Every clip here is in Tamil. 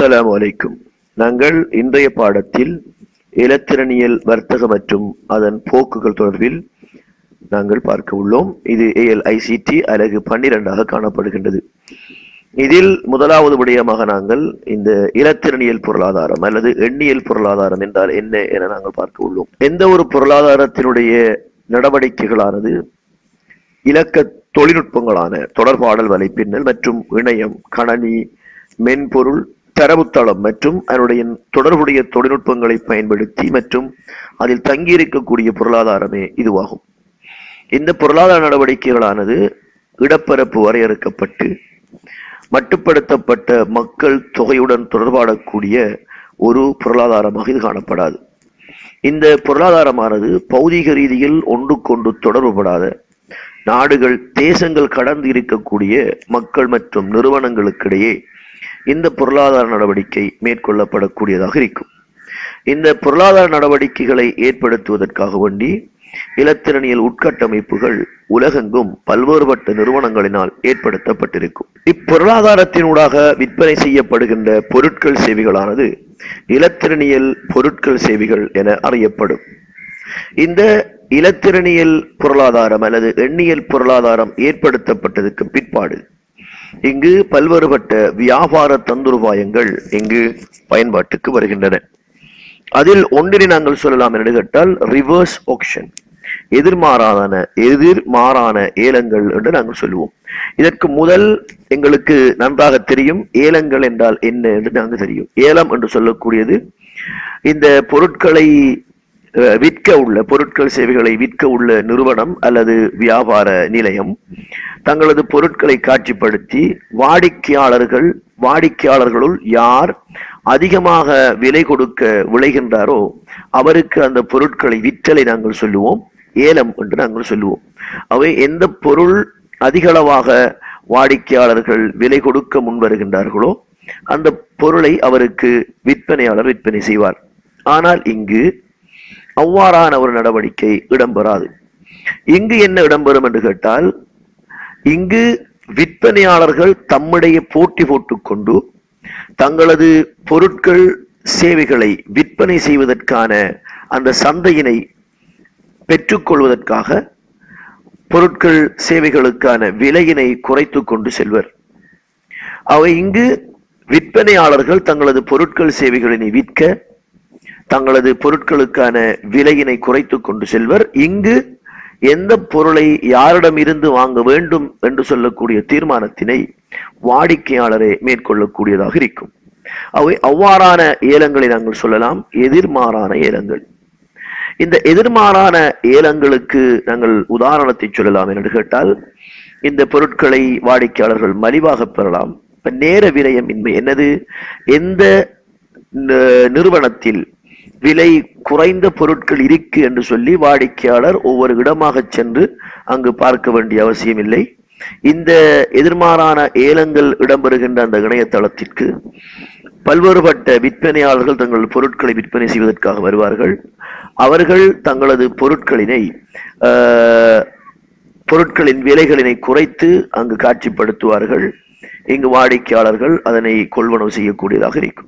அஸ்ஸலாமு அலைக்கும் நாங்கள் இன்றைய பாடத்தில் இலத்திரனியல் வர்த்தக மற்றும் அதன் போக்குகள் தொடர்பில் நாங்கள் பார்க்க உள்ளோம் இது ஏஎல்ஐசிடி அலகு பன்னிரெண்டாக காணப்படுகின்றது இதில் முதலாவது விடயமாக நாங்கள் இந்த இலத்திரனியல் பொருளாதாரம் அல்லது எண்ணியல் பொருளாதாரம் என்றால் என்ன என நாங்கள் பார்க்க உள்ளோம் எந்த ஒரு பொருளாதாரத்தினுடைய நடவடிக்கைகளானது இலக்க தொழில்நுட்பங்களான தொடர்பாடல் வலைப்பின்னல் மற்றும் இணையம் கணனி மென்பொருள் தரவுத்தளம் மற்றும் அதனுடைய தொடர்புடைய தொழில்நுட்பங்களை பயன்படுத்தி மற்றும் அதில் தங்கியிருக்கக்கூடிய பொருளாதாரமே இதுவாகும் இந்த பொருளாதார நடவடிக்கைகளானது இடப்பரப்பு வரையறுக்கப்பட்டு மட்டுப்படுத்தப்பட்ட மக்கள் தொகையுடன் தொடர்பாடக்கூடிய ஒரு பொருளாதாரமாக இது காணப்படாது இந்த பொருளாதாரமானது பௌதீக ரீதியில் ஒன்றுக்கொண்டு தொடர்புபடாத நாடுகள் தேசங்கள் கடந்து இருக்கக்கூடிய மக்கள் மற்றும் நிறுவனங்களுக்கிடையே இந்த பொருளாதார நடவடிக்கை மேற்கொள்ளப்படக்கூடியதாக இருக்கும் இந்த பொருளாதார நடவடிக்கைகளை ஏற்படுத்துவதற்காக வேண்டி இலத்திரனியல் உட்கட்டமைப்புகள் உலகெங்கும் பல்வேறுபட்ட நிறுவனங்களினால் ஏற்படுத்தப்பட்டிருக்கும் இப்பொருளாதாரத்தினூடாக விற்பனை செய்யப்படுகின்ற பொருட்கள் சேவைகளானது இலத்திரனியல் பொருட்கள் சேவைகள் என அறியப்படும் இந்த இலத்திரனியல் பொருளாதாரம் அல்லது எண்ணியல் பொருளாதாரம் ஏற்படுத்தப்பட்டதுக்கு பிற்பாடு இங்கு பல்வேறுபட்ட வியாபார தந்துருபாயங்கள் இங்கு பயன்பாட்டுக்கு வருகின்றன அதில் ஒன்றினை நாங்கள் சொல்லலாம் என்று கேட்டால் ரிவர்ஸ் ஆக்ஷன் எதிர்மாறான எதிர்மாறான ஏலங்கள் என்று நாங்கள் சொல்லுவோம் இதற்கு முதல் எங்களுக்கு நன்றாக தெரியும் ஏலங்கள் என்றால் என்ன என்று நாங்கள் தெரியும் ஏலம் என்று சொல்லக்கூடியது இந்த பொருட்களை அஹ், விற்க உள்ள பொருட்கள் சேவைகளை விற்க உள்ள நிறுவனம் அல்லது வியாபார நிலையம் தங்களது பொருட்களை காட்சிப்படுத்தி வாடிக்கையாளர்கள் வாடிக்கையாளர்களுள் யார் அதிகமாக விலை கொடுக்க விளைகின்றாரோ அவருக்கு அந்த பொருட்களை விற்றலை நாங்கள் சொல்லுவோம் ஏலம் என்று நாங்கள் சொல்லுவோம் அவை எந்த பொருள் அதிகளவாக வாடிக்கையாளர்கள் விலை கொடுக்க முன்வருகின்றார்களோ அந்த பொருளை அவருக்கு விற்பனையாளர் விற்பனை செய்வார் ஆனால் இங்கு அவ்வாறான ஒரு நடவடிக்கை இடம்பெறாது இங்கு என்ன இடம்பெறும் என்று கேட்டால் இங்கு விற்பனையாளர்கள் தம்முடைய போட்டி போட்டுக்கொண்டு தங்களது பொருட்கள் சேவைகளை விற்பனை செய்வதற்கான அந்த சந்தையினை பெற்றுக்கொள்வதற்காக பொருட்கள் சேவைகளுக்கான விலையினை குறைத்து கொண்டு செல்வர் அவை இங்கு விற்பனையாளர்கள் தங்களது பொருட்கள் சேவைகளினை விற்க தங்களது பொருட்களுக்கான விலையினை குறைத்து கொண்டு செல்வர் இங்கு எந்த பொருளை யாரிடம் இருந்து வாங்க வேண்டும் என்று சொல்லக்கூடிய தீர்மானத்தினை வாடிக்கையாளரே மேற்கொள்ளக்கூடியதாக இருக்கும் அவை அவ்வாறான ஏலங்களை நாங்கள் சொல்லலாம் எதிர்மாறான ஏலங்கள் இந்த எதிர்மாறான ஏலங்களுக்கு நாங்கள் உதாரணத்தை சொல்லலாம் என்று கேட்டால் இந்த பொருட்களை வாடிக்கையாளர்கள் மலிவாக பெறலாம் இப்ப நேர விரயம் இன்மை என்னது எந்த ந- நிறுவனத்தில் விலை குறைந்த பொருட்கள் இருக்கு என்று சொல்லி வாடிக்கையாளர் ஒவ்வொரு இடமாக சென்று அங்கு பார்க்க வேண்டிய அவசியம் இல்லை இந்த எதிர்மாறான ஏலங்கள் இடம்பெறுகின்ற அந்த இணையதளத்திற்கு பல்வேறுபட்ட விற்பனையாளர்கள் தங்கள் பொருட்களை விற்பனை செய்வதற்காக வருவார்கள் அவர்கள் தங்களது பொருட்களினை ஆஹ், பொருட்களின் விலைகளினை குறைத்து அங்கு காட்சிப்படுத்துவார்கள் இங்கு வாடிக்கையாளர்கள் அதனை கொள்வனவு செய்யக்கூடியதாக இருக்கும்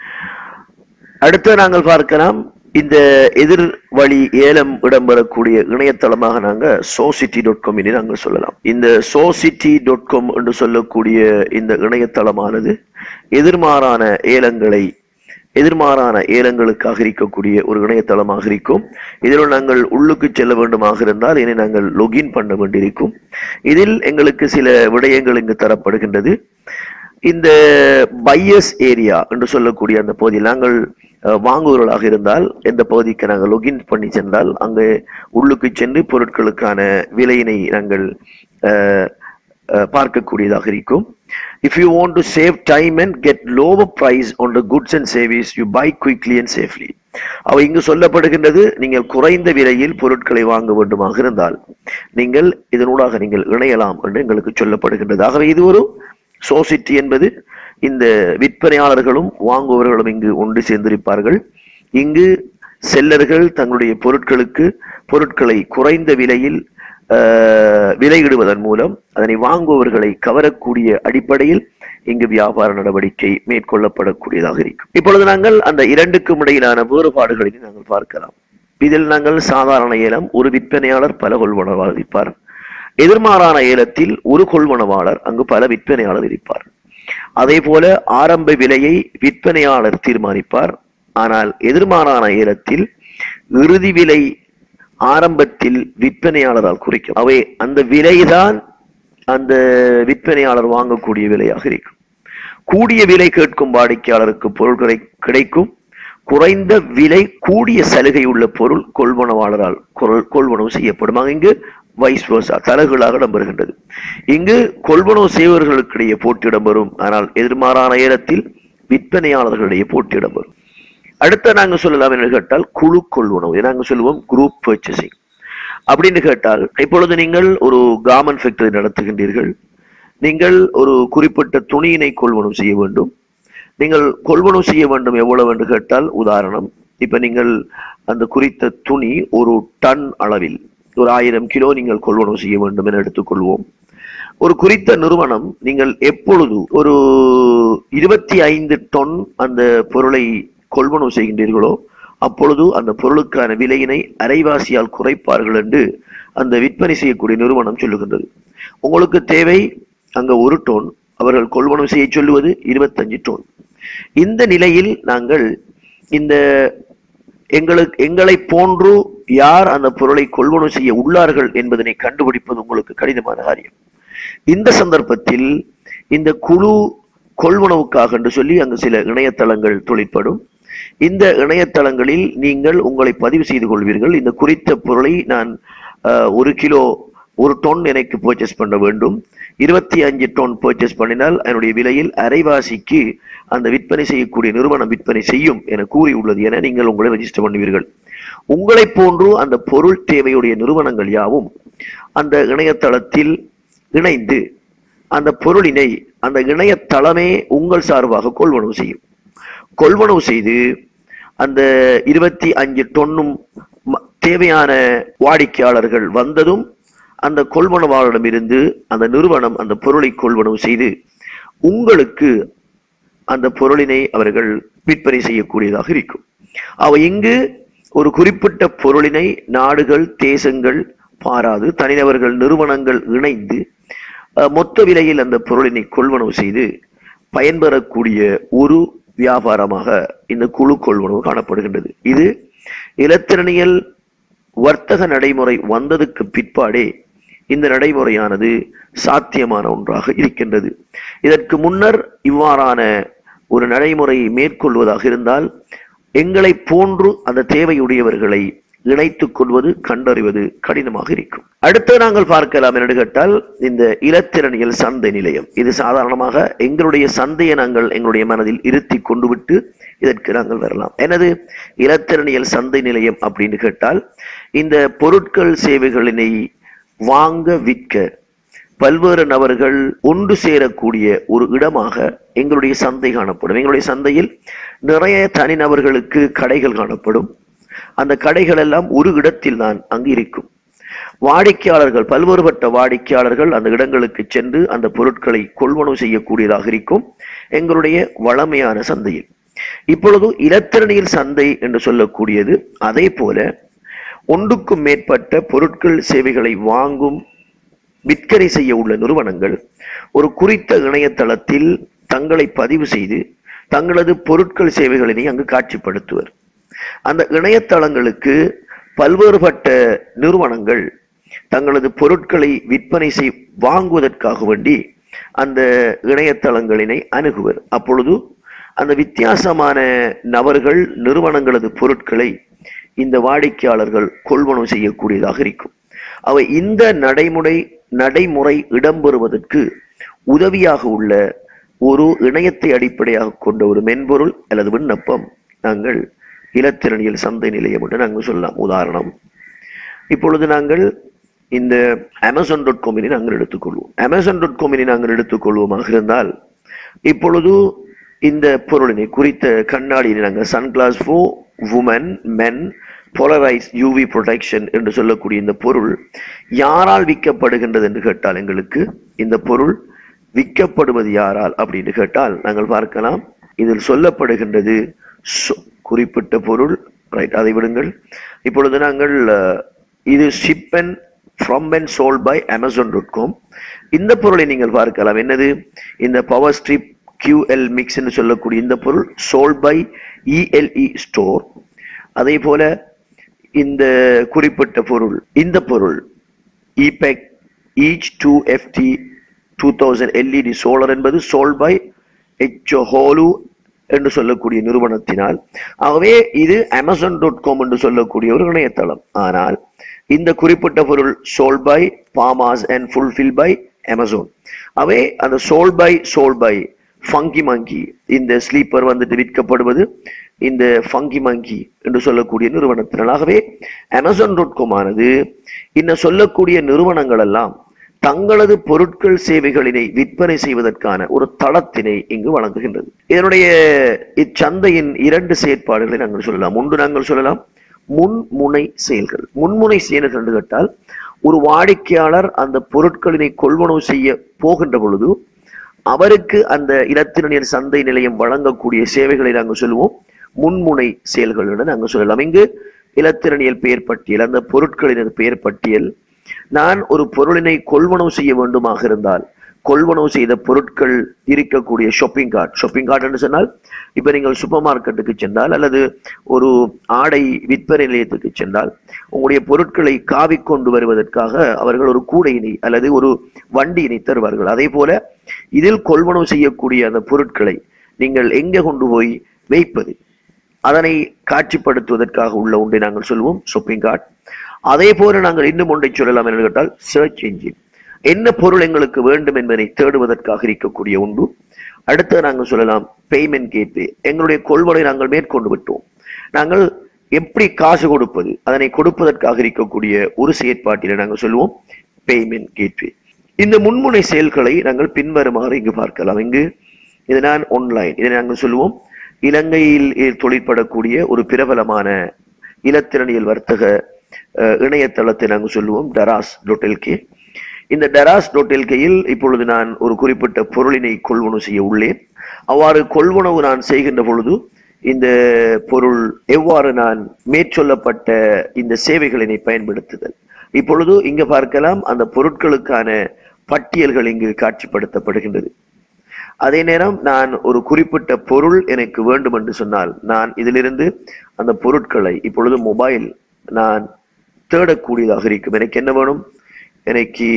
அடுத்து நாங்கள் பார்க்கலாம் இந்த எதிர் வழி ஏலம் இடம்பெறக்கூடிய இணையதளமாக நாங்க சோசிட்டி டாட் காம் நாங்கள் சொல்லலாம் இந்த சோசிட்டி டாட் காம் என்று சொல்லக்கூடிய இந்த இணையதளமானது எதிர்மாறான ஏலங்களை எதிர்மாறான ஏலங்களுக்காக இருக்கக்கூடிய ஒரு இணையதளமாக இருக்கும் இதில் நாங்கள் உள்ளுக்கு செல்ல வேண்டுமாக இருந்தால் இனி நாங்கள் லொகின் பண்ண வேண்டியிருக்கும் இதில் எங்களுக்கு சில விடயங்கள் இங்கு தரப்படுகின்றது இந்த பையஸ் ஏரியா என்று சொல்லக்கூடிய அந்த பகுதியில் நாங்கள் அஹ், வாங்குபவர்களாக இருந்தால் எந்த பகுதிக்கு நாங்கள் லொகின் பண்ணி சென்றால் அங்கு உள்ளுக்கு சென்று பொருட்களுக்கான விலையினை நாங்கள் அஹ், அஹ், பார்க்கக்கூடியதாக இருக்கும் if you want to save time and get lower price on the goods and service you buy quickly and safely அவ இங்கு சொல்லப்படுகின்றது நீங்கள் குறைந்த விலையில் பொருட்களை வாங்க வேண்டுமாக இருந்தால் நீங்கள் இதனூடாக நீங்கள் இணையலாம் என்று எங்களுக்கு சொல்லப்படுகின்றது ஆகவே இது ஒரு சோசிட்டி என்பது இந்த விற்பனையாளர்களும் வாங்குபவர்களும் இங்கு ஒன்று சேர்ந்திருப்பார்கள் இங்கு செல்லர்கள் தங்களுடைய பொருட்களுக்கு பொருட்களை குறைந்த விலையில் ஆஹ், விலையிடுவதன் மூலம் அதனை வாங்குபவர்களை கவரக்கூடிய அடிப்படையில் இங்கு வியாபார நடவடிக்கை மேற்கொள்ளப்படக்கூடியதாக இருக்கும் இப்பொழுது நாங்கள் அந்த இரண்டுக்கும் இடையிலான வேறுபாடுகளை நாங்கள் பார்க்கலாம் இதில் நாங்கள் சாதாரண ஏலம் ஒரு விற்பனையாளர் பல கொள்வனவாளர் இருப்பார் எதிர்மாறான ஏலத்தில் ஒரு கொள்வனவாளர் அங்கு பல விற்பனையாளர் இருப்பார் அதே போல ஆரம்ப விலையை விற்பனையாளர் தீர்மானிப்பார் ஆனால் எதிர்மாறான ஏலத்தில் இறுதி விலை ஆரம்பத்தில் விற்பனையாளரால் குறிக்கும் அவை அந்த விலைதான் அந்த விற்பனையாளர் வாங்கக்கூடிய விலையாக இருக்கும் கூடிய விலை கேட்கும் வாடிக்கையாளருக்கு பொருட்களை கிடைக்கும் குறைந்த விலை கூடிய சலுகை உள்ள பொருள் கொள்வனவாளரால் கொள்- கொள்வனவு செய்யப்படும் ஆக இங்கு வைஸ் versa தலைகளாக இடம்பெறுகின்றது இங்கு கொள்வனவு செய்வர்களுக்கிடையே போட்டி இடம்பெறும் ஆனால் எதிர்மாறான ஏலத்தில் விற்பனையாளர்களிடையே போட்டி இடம்பெறும் அடுத்த நாங்க சொல்லலாம் என்று கேட்டால் குழு கொள்வனவு இதை நாங்க சொல்லுவோம் குரூப் பர்ச்சேசிங் அப்படின்னு கேட்டால் இப்பொழுது நீங்கள் ஒரு கார்மெண்ட் ஃபேக்டரி நடத்துகின்றீர்கள் நீங்கள் ஒரு குறிப்பிட்ட துணியினை கொள்வனவு செய்ய வேண்டும் நீங்கள் கொள்வனவு செய்ய வேண்டும் எவ்வளவு என்று கேட்டால் உதாரணம் இப்ப நீங்கள் அந்த குறித்த துணி ஒரு டன் அளவில் ஒரு ஆயிரம் கிலோ நீங்கள் கொள்வனவு செய்ய வேண்டும் என எடுத்துக்கொள்வோம் ஒரு குறித்த நிறுவனம் நீங்கள் எப்பொழுது ஒரு இருபத்தி ஐந்து டொன் அந்த பொருளை கொள்வனவு செய்கின்றீர்களோ அப்பொழுது அந்த பொருளுக்கான விலையினை அரைவாசியால் குறைப்பார்கள் என்று அந்த விற்பனை செய்யக்கூடிய நிறுவனம் சொல்லுகின்றது உங்களுக்கு தேவை அங்க ஒரு டோன் அவர்கள் கொள்வனவு செய்ய சொல்லுவது இருபத்தஞ்சு டோன் இந்த நிலையில் நாங்கள் இந்த எங்களுக்கு எங்களை போன்று யார் அந்த பொருளை கொள்வனவு செய்ய உள்ளார்கள் என்பதனை கண்டுபிடிப்பது உங்களுக்கு கடினமான காரியம் இந்த சந்தர்ப்பத்தில் இந்த குழு கொள்வனவுக்காக என்று சொல்லி அங்கு சில இணையதளங்கள் தொழிற்படும் இந்த இணையதளங்களில் நீங்கள் உங்களை பதிவு செய்து கொள்வீர்கள் இந்த குறித்த பொருளை நான் அஹ், ஒரு கிலோ ஒரு டொன் எனக்கு பர்ச்சேஸ் பண்ண வேண்டும் இருபத்தி அஞ்சு டொன் பர்ச்சேஸ் பண்ணினால் அதனுடைய விலையில் அரைவாசிக்கு அந்த விற்பனை செய்யக்கூடிய நிறுவனம் விற்பனை செய்யும் என கூறி உள்ளது என நீங்கள் உங்களை ரெஜிஸ்டர் பண்ணுவீர்கள் உங்களைப் போன்று அந்த பொருள் தேவையுடைய நிறுவனங்கள் யாவும் அந்த இணையதளத்தில் இணைந்து அந்த பொருளினை அந்த இணையதளமே உங்கள் சார்பாக கொள்வனவு செய்யும் கொள்வனவு செய்து அந்த இருபத்தி அஞ்சு டொன்னும் ம- தேவையான வாடிக்கையாளர்கள் வந்ததும் அந்த கொள்வனவாளரிடமிருந்து அந்த நிறுவனம் அந்த பொருளை கொள்வனவு செய்து உங்களுக்கு அந்த பொருளினை அவர்கள் விற்பனை செய்யக்கூடியதாக இருக்கும் அவை இங்கு ஒரு குறிப்பிட்ட பொருளினை நாடுகள் தேசங்கள் பாராது தனிநபர்கள் நிறுவனங்கள் இணைந்து அஹ், மொத்த விலையில் அந்த பொருளினை கொள்வனவு செய்து பயன்பெறக்கூடிய ஒரு வியாபாரமாக இந்த குழு கொள்வனவு காணப்படுகின்றது இது இலத்திரனியல் வர்த்தக நடைமுறை வந்ததுக்கு பிற்பாடே இந்த நடைமுறையானது சாத்தியமான ஒன்றாக இருக்கின்றது இதற்கு முன்னர் இவ்வாறான ஒரு நடைமுறையை மேற்கொள்வதாக இருந்தால் எங்களை போன்று அந்த தேவையுடையவர்களை இணைத்துக் கொள்வது கண்டறிவது கடினமாக இருக்கும் அடுத்து நாங்கள் பார்க்கலாம் என்று கேட்டால் இந்த இலத்திரனியல் சந்தை நிலையம் இது சாதாரணமாக எங்களுடைய சந்தையை நாங்கள் எங்களுடைய மனதில் இருத்தி கொண்டு விட்டு இதற்கு நாங்கள் வரலாம் எனது இலத்திரனியல் சந்தை நிலையம் அப்படின்னு கேட்டால் இந்த பொருட்கள் சேவைகளினை வாங்க விற்க பல்வேறு நபர்கள் ஒன்று சேரக்கூடிய ஒரு இடமாக எங்களுடைய சந்தை காணப்படும் எங்களுடைய சந்தையில் நிறைய தனிநபர்களுக்கு கடைகள் காணப்படும் அந்த கடைகள் எல்லாம் ஒரு இடத்தில் தான் அங்கு இருக்கும் வாடிக்கையாளர்கள் பல்வேறுபட்ட வாடிக்கையாளர்கள் அந்த இடங்களுக்கு சென்று அந்த பொருட்களை கொள்வனவு செய்யக்கூடியதாக இருக்கும் எங்களுடைய வளமையான சந்தையில் இப்பொழுது இலத்திரனியல் சந்தை என்று சொல்லக்கூடியது அதே போல ஒன்றுக்கும் மேற்பட்ட பொருட்கள் சேவைகளை வாங்கும் விற்பனை செய்ய உள்ள நிறுவனங்கள் ஒரு குறித்த இணையதளத்தில் தங்களை பதிவு செய்து தங்களது பொருட்கள் சேவைகளினை அங்கு காட்சிப்படுத்துவர் அந்த இணையதளங்களுக்கு பல்வேறுபட்ட நிறுவனங்கள் தங்களது பொருட்களை விற்பனை செய் வாங்குவதற்காக வேண்டி அந்த இணையதளங்களினை அணுகுவர் அப்பொழுது அந்த வித்தியாசமான நபர்கள் நிறுவனங்களது பொருட்களை இந்த வாடிக்கையாளர்கள் கொள்வனவு செய்யக்கூடியதாக இருக்கும் அவை இந்த நடைமுறை நடைமுறை இடம்பெறுவதற்கு உதவியாக உள்ள ஒரு இணையத்தை அடிப்படையாக கொண்ட ஒரு மென்பொருள் அல்லது விண்ணப்பம் நாங்கள் இலத்திரனியல் சந்தை நிலையம் என்று நாங்கள் சொல்லலாம் உதாரணம் இப்பொழுது நாங்கள் இந்த அமேசான் டாட் காமினை நாங்கள் எடுத்துக்கொள்வோம் அமேசான் டாட் காமினை நாங்கள் எடுத்துக்கொள்வோமாக இருந்தால் இப்பொழுது இந்த பொருளினை குறித்த கண்ணாடியினை நாங்கள் sunglass for women men polarise UV protection என்று சொல்லக்கூடிய இந்த பொருள் யாரால் விற்கப்படுகின்றது என்று கேட்டால் எங்களுக்கு இந்த பொருள் விற்கப்படுவது யாரால் அப்படின்னு கேட்டால் நாங்கள் பார்க்கலாம் இதில் சொல்லப்படுகின்றது சொ- குறிப்பிட்ட பொருள் ரைட் அதை விடுங்கள் இப்பொழுது நாங்கள் அஹ், இது ship and from and sold by Amazon dot com இந்த பொருளை நீங்கள் பார்க்கலாம் என்னது இந்த பவர் ஸ்ட்ரிப் கியூஎல் மிக்ஸ் என்று சொல்லக்கூடிய இந்த பொருள் சோல்ட் பை இஎல்இ ஸ்டோர் அதே போல இந்த குறிப்பிட்ட பொருள் இந்த பொருள் இபெக் each two FT two thousand LED solar என்பது சோல்ட் பை எச் ஹோலு என்று சொல்லக்கூடிய நிறுவனத்தினால் ஆகவே இது அமேசான் டாட் காம் என்று சொல்லக்கூடிய ஒரு இணையதளம் ஆனால் இந்த குறிப்பிட்ட பொருள் சோல் பை பாமாஸ் அண்ட் ஃபுல்ஃபில் பை அமேசான் அவை அந்த sold by sold by funky monkey இந்த ஸ்லீப்பர் வந்துட்டு விற்கப்படுவது இந்த ஃபங்கி மங்கி என்று சொல்லக்கூடிய நிறுவனத்தினால் ஆகவே அமேசான் டாட் காம் ஆனது இன்ன சொல்லக்கூடிய நிறுவனங்கள் எல்லாம் தங்களது பொருட்கள் சேவைகளினை விற்பனை செய்வதற்கான ஒரு தளத்தினை இங்கு வழங்குகின்றது இதனுடைய இச்சந்தையின் இரண்டு செயற்பாடுகளை நாங்கள் சொல்லலாம் ஒன்று நாங்கள் சொல்லலாம் முன்முனை செயல்கள் முன்முனை செயல்கள் என்று கேட்டால் ஒரு வாடிக்கையாளர் அந்த பொருட்களினை கொள்வனவு செய்ய போகின்ற பொழுது அவருக்கு அந்த இலத்திரனியர் சந்தை நிலையம் வழங்கக்கூடிய சேவைகளை நாங்கள் சொல்லுவோம் முன்முனை செயல்கள் என்று நாங்கள் சொல்லலாம் இங்கு இலத்திரனியல் பெயர் பட்டியல் அந்த பொருட்களின் பெயர் பட்டியல் நான் ஒரு பொருளினை கொள்வனவு செய்ய வேண்டுமாக இருந்தால் கொள்வனவு செய்த பொருட்கள் இருக்கக்கூடிய ஷாப்பிங் கார்ட் ஷாப்பிங் கார்ட் என்று சொன்னால் இப்ப நீங்கள் சூப்பர் மார்க்கெட்டுக்கு சென்றால் அல்லது ஒரு ஆடை விற்பனை நிலையத்துக்கு சென்றால் உங்களுடைய பொருட்களை காவி கொண்டு வருவதற்காக அவர்கள் ஒரு கூடையினை அல்லது ஒரு வண்டியினை தருவார்கள் அதே போல இதில் கொள்வனவு செய்யக்கூடிய அந்த பொருட்களை நீங்கள் எங்கே கொண்டு போய் வைப்பது அதனை காட்சிப்படுத்துவதற்காக உள்ள ஒன்றை நாங்கள் சொல்லுவோம் ஷாப்பிங் கார்ட் அதே போல நாங்கள் இன்னும் ஒன்றை சொல்லலாம் என்று கேட்டால் சர்ச் என்ஜின் என்ன பொருள் எங்களுக்கு வேண்டும் என்பதை தேடுவதற்காக இருக்கக்கூடிய ஒன்று அடுத்து நாங்கள் சொல்லலாம் பேமெண்ட் கேட்வே எங்களுடைய கொள்வனை நாங்கள் மேற்கொண்டு விட்டோம் நாங்கள் எப்படி காசு கொடுப்பது அதனை கொடுப்பதற்காக இருக்கக்கூடிய ஒரு செயற்பாட்டில நாங்கள் சொல்லுவோம் பேமெண்ட் கேட்வே இந்த முன்முனை செயல்களை நாங்கள் பின்வருமாறு இங்கு பார்க்கலாம் இங்கு இது நான் ஆன்லைன் இதை நாங்கள் சொல்லுவோம் இலங்கையில் தொழிற்படக்கூடிய ஒரு பிரபலமான இலத்திரனியல் வர்த்தக அஹ், இணையதளத்தை நாங்கள் சொல்லுவோம் டராஸ் டொட்டெல்கே இந்த டராஸ் டொட்டெல்கையில் இப்பொழுது நான் ஒரு குறிப்பிட்ட பொருளினை கொள்வனவு செய்ய உள்ளேன் அவ்வாறு கொள்வனவு நான் செய்கின்ற பொழுது இந்த பொருள் எவ்வாறு நான் மேற்சொல்லப்பட்ட இந்த சேவைகளினை பயன்படுத்துதல் இப்பொழுது இங்க பார்க்கலாம் அந்த பொருட்களுக்கான பட்டியல்கள் இங்கு காட்சிப்படுத்தப்படுகின்றது அதே நேரம் நான் ஒரு குறிப்பிட்ட பொருள் எனக்கு வேண்டும் என்று சொன்னால் நான் இதிலிருந்து அந்த பொருட்களை இப்பொழுது மொபைல் நான் தேடக்கூடியதாக இருக்கும் எனக்கு என்ன வேணும் எனக்கு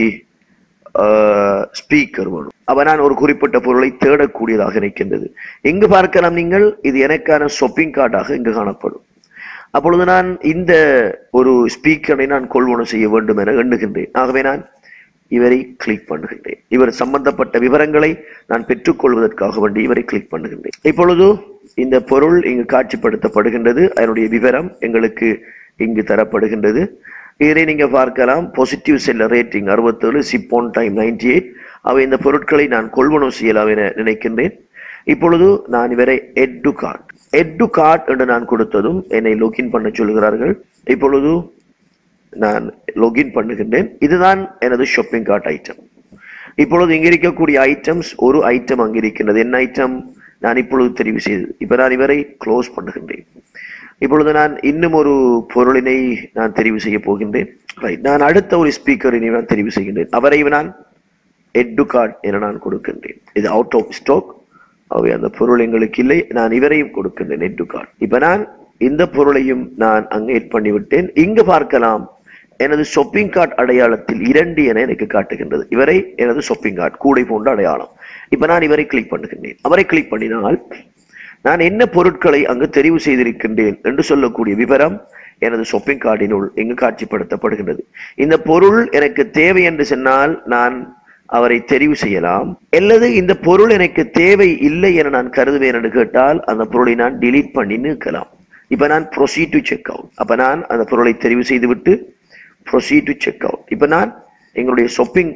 ஸ்பீக்கர் வேணும் அப்ப நான் ஒரு குறிப்பிட்ட பொருளை தேடக்கூடியதாக இருக்கின்றது எங்கு பார்க்கலாம் நீங்கள் இது எனக்கான ஷாப்பிங் கார்டாக இங்கு காணப்படும் அப்பொழுது நான் இந்த ஒரு ஸ்பீக்கரை நான் கொள்வனவு செய்ய வேண்டும் என எண்ணுகின்றேன் ஆகவே நான் இவரை கிளிக் பண்ணுகின்றேன் இவர் சம்பந்தப்பட்ட விவரங்களை நான் பெற்றுக்கொள்வதற்காக வேண்டி இவரை கிளிக் பண்ணுகின்றேன் இப்பொழுது இந்த பொருள் இங்கு காட்சிப்படுத்தப்படுகின்றது அதனுடைய விவரம் எங்களுக்கு இங்கு தரப்படுகின்றது இதனை நீங்க பார்க்கலாம் பாசிட்டிவ் செல்லர் ரேட்டிங் அறுபத்தேழு சிப்போன் டைம் நைன்டி எயிட் அவை இந்த பொருட்களை நான் கொள்வனவு செய்யலாம் என நினைக்கின்றேன் இப்பொழுது நான் இவரை எட்டு கார்ட் எட்டு கார்ட் என்று நான் கொடுத்ததும் என்னை லொகின் பண்ண சொல்கிறார்கள் இப்பொழுது நான் லொகின் பண்ணுகின்றேன் இதுதான் எனது ஷாப்பிங் கார்ட் ஐட்டம் இப்பொழுது இங்க இருக்கக்கூடிய ஐட்டம்ஸ் ஒரு ஐட்டம் அங்க இருக்கின்றது என்ன ஐட்டம் நான் இப்பொழுது தெரிவு செய்தது இப்ப நான் இவரை க்ளோஸ் பண்ணுகின்றேன் இப்பொழுது நான் இன்னும் ஒரு பொருளினை நான் தெரிவு செய்ய போகின்றேன் Right. நான் அடுத்த ஒரு ஸ்பீக்கரினை நான் தெரிவு செய்கின்றேன் அவரை நான் எட்டு கார்டு என நான் கொடுக்கின்றேன் இது அவுட் ஆஃப் ஸ்டாக் அவை அந்த பொருள் எங்களுக்கு இல்லை நான் இவரையும் கொடுக்கின்றேன் எட்டு கார்டு இப்ப நான் இந்த பொருளையும் நான் அங்கே எட் பண்ணி விட்டேன் இங்கு பார்க்கலாம் எனது ஷாப்பிங் கார்டு அடையாளத்தில் இரண்டு என எனக்கு காட்டுகின்றது இவரை எனது ஷாப்பிங் கார்டு கூடை போன்ற அடையாளம் இப்ப நான் இவரை கிளிக் பண்ணுகின்றேன் அவரை கிளிக் பண்ணினால் நான் என்ன பொருட்களை அங்கு தெரிவு செய்திருக்கின்றேன் என்று சொல்லக்கூடிய விவரம் எனது ஷாப்பிங் கார்டினுள் இங்கு காட்சிப்படுத்தப்படுகின்றது இந்த பொருள் எனக்கு தேவை என்று சொன்னால் நான் அவரை தெரிவு செய்யலாம் அல்லது இந்த பொருள் எனக்கு தேவை இல்லை என நான் கருதுவேன் என்று கேட்டால் அந்த பொருளை நான் delete பண்ணி நீக்கலாம் இப்ப நான் proceed to செக் அவுட் அப்ப நான் அந்த பொருளை தெரிவு செய்துவிட்டு proceed to செக் அவுட் இப்ப நான் எங்களுடைய ஷாப்பிங்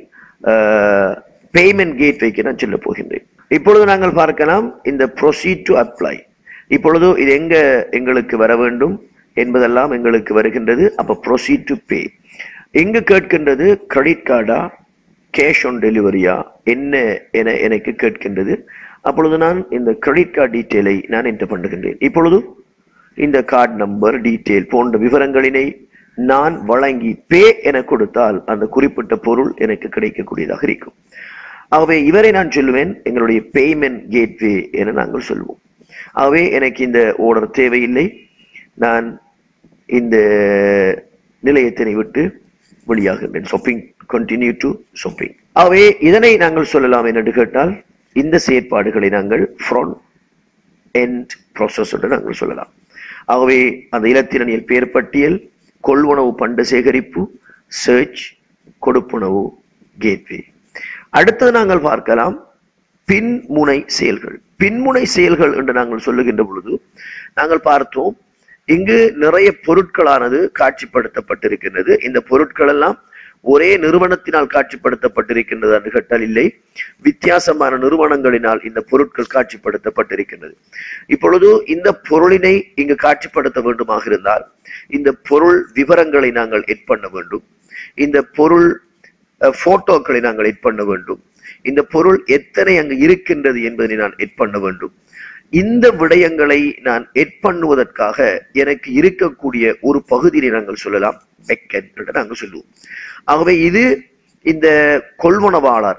பேமெண்ட் கேட்வேக்கு நான் செல்ல போகின்றேன் இப்பொழுது நாங்கள் பார்க்கலாம் இந்த proceed to apply இப்பொழுது இது எங்க எங்களுக்கு வர வேண்டும் என்பதெல்லாம் எங்களுக்கு வருகின்றது அப்ப proceed to pay எங்கு கேட்கின்றது கிரெடிட் கார்டா கேஷ் ஆன் டெலிவரியா என்ன என எனக்கு கேட்கின்றது அப்பொழுது நான் இந்த கிரெடிட் கார்டு டீட்டெயிலை நான் என்டர் பண்ணுகின்றேன் இப்பொழுது இந்த கார்டு நம்பர் டீட்டெயில் போன்ற விவரங்களினை நான் வழங்கி பே என கொடுத்தால் அந்த குறிப்பிட்ட பொருள் எனக்கு கிடைக்கக்கூடியதாக இருக்கும் ஆகவே இவரை நான் சொல்லுவேன் எங்களுடைய பேமெண்ட் கேட்வே என நாங்கள் சொல்வோம் ஆகவே எனக்கு இந்த ஓர்டர் தேவையில்லை நான் இந்த நிலையத்தினை விட்டு வெளியாகின்றேன் ஷாப்பிங் கண்டினியூ டு ஷாப்பிங் ஆகவே இதனை நாங்கள் சொல்லலாம் என்று கேட்டால் இந்த செயற்பாடுகளை நாங்கள் ஃப்ரண்ட் எண்ட் ப்ராசஸ் என்று நாங்கள் சொல்லலாம் ஆகவே அந்த இலத்திரனியல் பேர் பட்டியல் கொள்வனவு பண்டு சேகரிப்பு சர்ச் கொடுப்புணவு கேட்வே அடுத்தது நாங்கள் பார்க்கலாம் பின்முனை செயல்கள் பின்முனை செயல்கள் என்று நாங்கள் சொல்லுகின்ற பொழுது நாங்கள் பார்த்தோம் இங்கு நிறைய பொருட்களானது காட்சிப்படுத்தப்பட்டிருக்கின்றது இந்த பொருட்கள் எல்லாம் ஒரே நிறுவனத்தினால் காட்சிப்படுத்தப்பட்டிருக்கின்றது என்று கேட்டால் இல்லை வித்தியாசமான நிறுவனங்களினால் இந்த பொருட்கள் காட்சிப்படுத்தப்பட்டிருக்கின்றது இப்பொழுது இந்த பொருளினை இங்கு காட்சிப்படுத்த வேண்டுமாக இருந்தால் இந்த பொருள் விவரங்களை நாங்கள் எட் பண்ண வேண்டும் இந்த பொருள் போட்டோக்களை நாங்கள் எட் பண்ண வேண்டும் இந்த பொருள் எத்தனை அங்கு இருக்கின்றது என்பதை நான் எட் பண்ண வேண்டும் இந்த விடயங்களை நான் எட் பண்ணுவதற்காக எனக்கு இருக்கக்கூடிய ஒரு பகுதியை நாங்கள் சொல்லலாம் பெக்கெட் என்று நாங்கள் சொல்லுவோம் ஆகவே இது இந்த கொள்வனவாளர்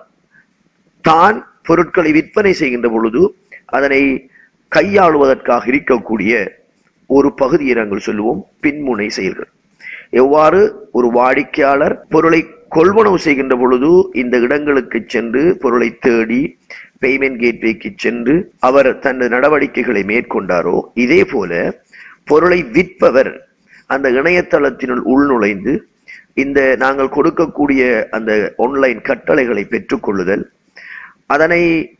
தான் பொருட்களை விற்பனை செய்கின்ற பொழுது அதனை கையாளுவதற்காக இருக்கக்கூடிய ஒரு பகுதியை நாங்கள் சொல்லுவோம் பின்முனை செயல்கள் எவ்வாறு ஒரு வாடிக்கையாளர் பொருளை கொள்வனவு செய்கின்ற பொழுது இந்த இடங்களுக்கு சென்று பொருளை தேடி பேமெண்ட் கேட்வேக்கு சென்று அவர் தனது நடவடிக்கைகளை மேற்கொண்டாரோ இதே போல பொருளை விற்பவர் அந்த இணையதளத்தினுள் உள்நுழைந்து இந்த நாங்கள் கொடுக்கக்கூடிய அந்த ஆன்லைன் கட்டளைகளை பெற்றுக்கொள்ளுதல் அதனை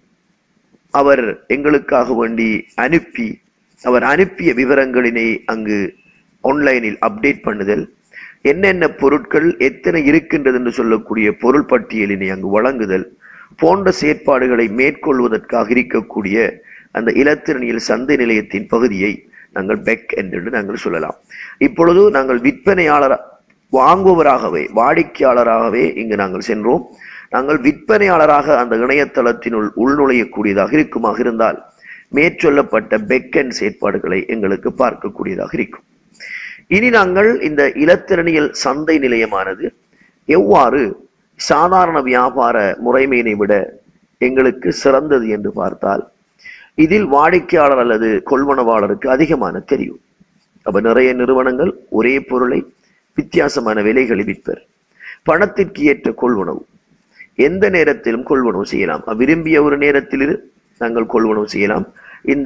அவர் எங்களுக்காக வேண்டி அனுப்பி அவர் அனுப்பிய விவரங்களினை அங்கு ஆன்லைனில் அப்டேட் பண்ணுதல் என்னென்ன பொருட்கள் எத்தனை இருக்கின்றது என்று சொல்லக்கூடிய பொருள் பட்டியலினை அங்கு வழங்குதல் போன்ற செயற்பாடுகளை மேற்கொள்வதற்காக இருக்கக்கூடிய அந்த இலத்திரனியல் சந்தை நிலையத்தின் பகுதியை நாங்கள் பெக் என்று நாங்கள் சொல்லலாம் இப்பொழுது நாங்கள் விற்பனையாளர் வாங்குபவராகவே வாடிக்கையாளராகவே இங்கு நாங்கள் சென்றோம் நாங்கள் விற்பனையாளராக அந்த இணையதளத்தினுள் உள்நுழையக்கூடியதாக இருக்குமாக இருந்தால் மேற்சொல்லப்பட்ட பெக்கெண்ட் செயற்பாடுகளை எங்களுக்கு பார்க்கக்கூடியதாக இருக்கும் இனி நாங்கள் இந்த இலத்திரனியல் சந்தை நிலையமானது எவ்வாறு சாதாரண வியாபார முறைமையினை விட எங்களுக்கு சிறந்தது என்று பார்த்தால் இதில் வாடிக்கையாளர் அல்லது கொள்வனவாளருக்கு அதிகமான தெரியும் அப்ப நிறைய நிறுவனங்கள் ஒரே பொருளை வித்தியாசமான விலைகளில் விற்பர் பணத்திற்கு ஏற்ற கொள்வனவு எந்த நேரத்திலும் கொள்வனவு செய்யலாம் விரும்பிய ஒரு நேரத்தில் நாங்கள் கொள்வனவு செய்யலாம் இந்த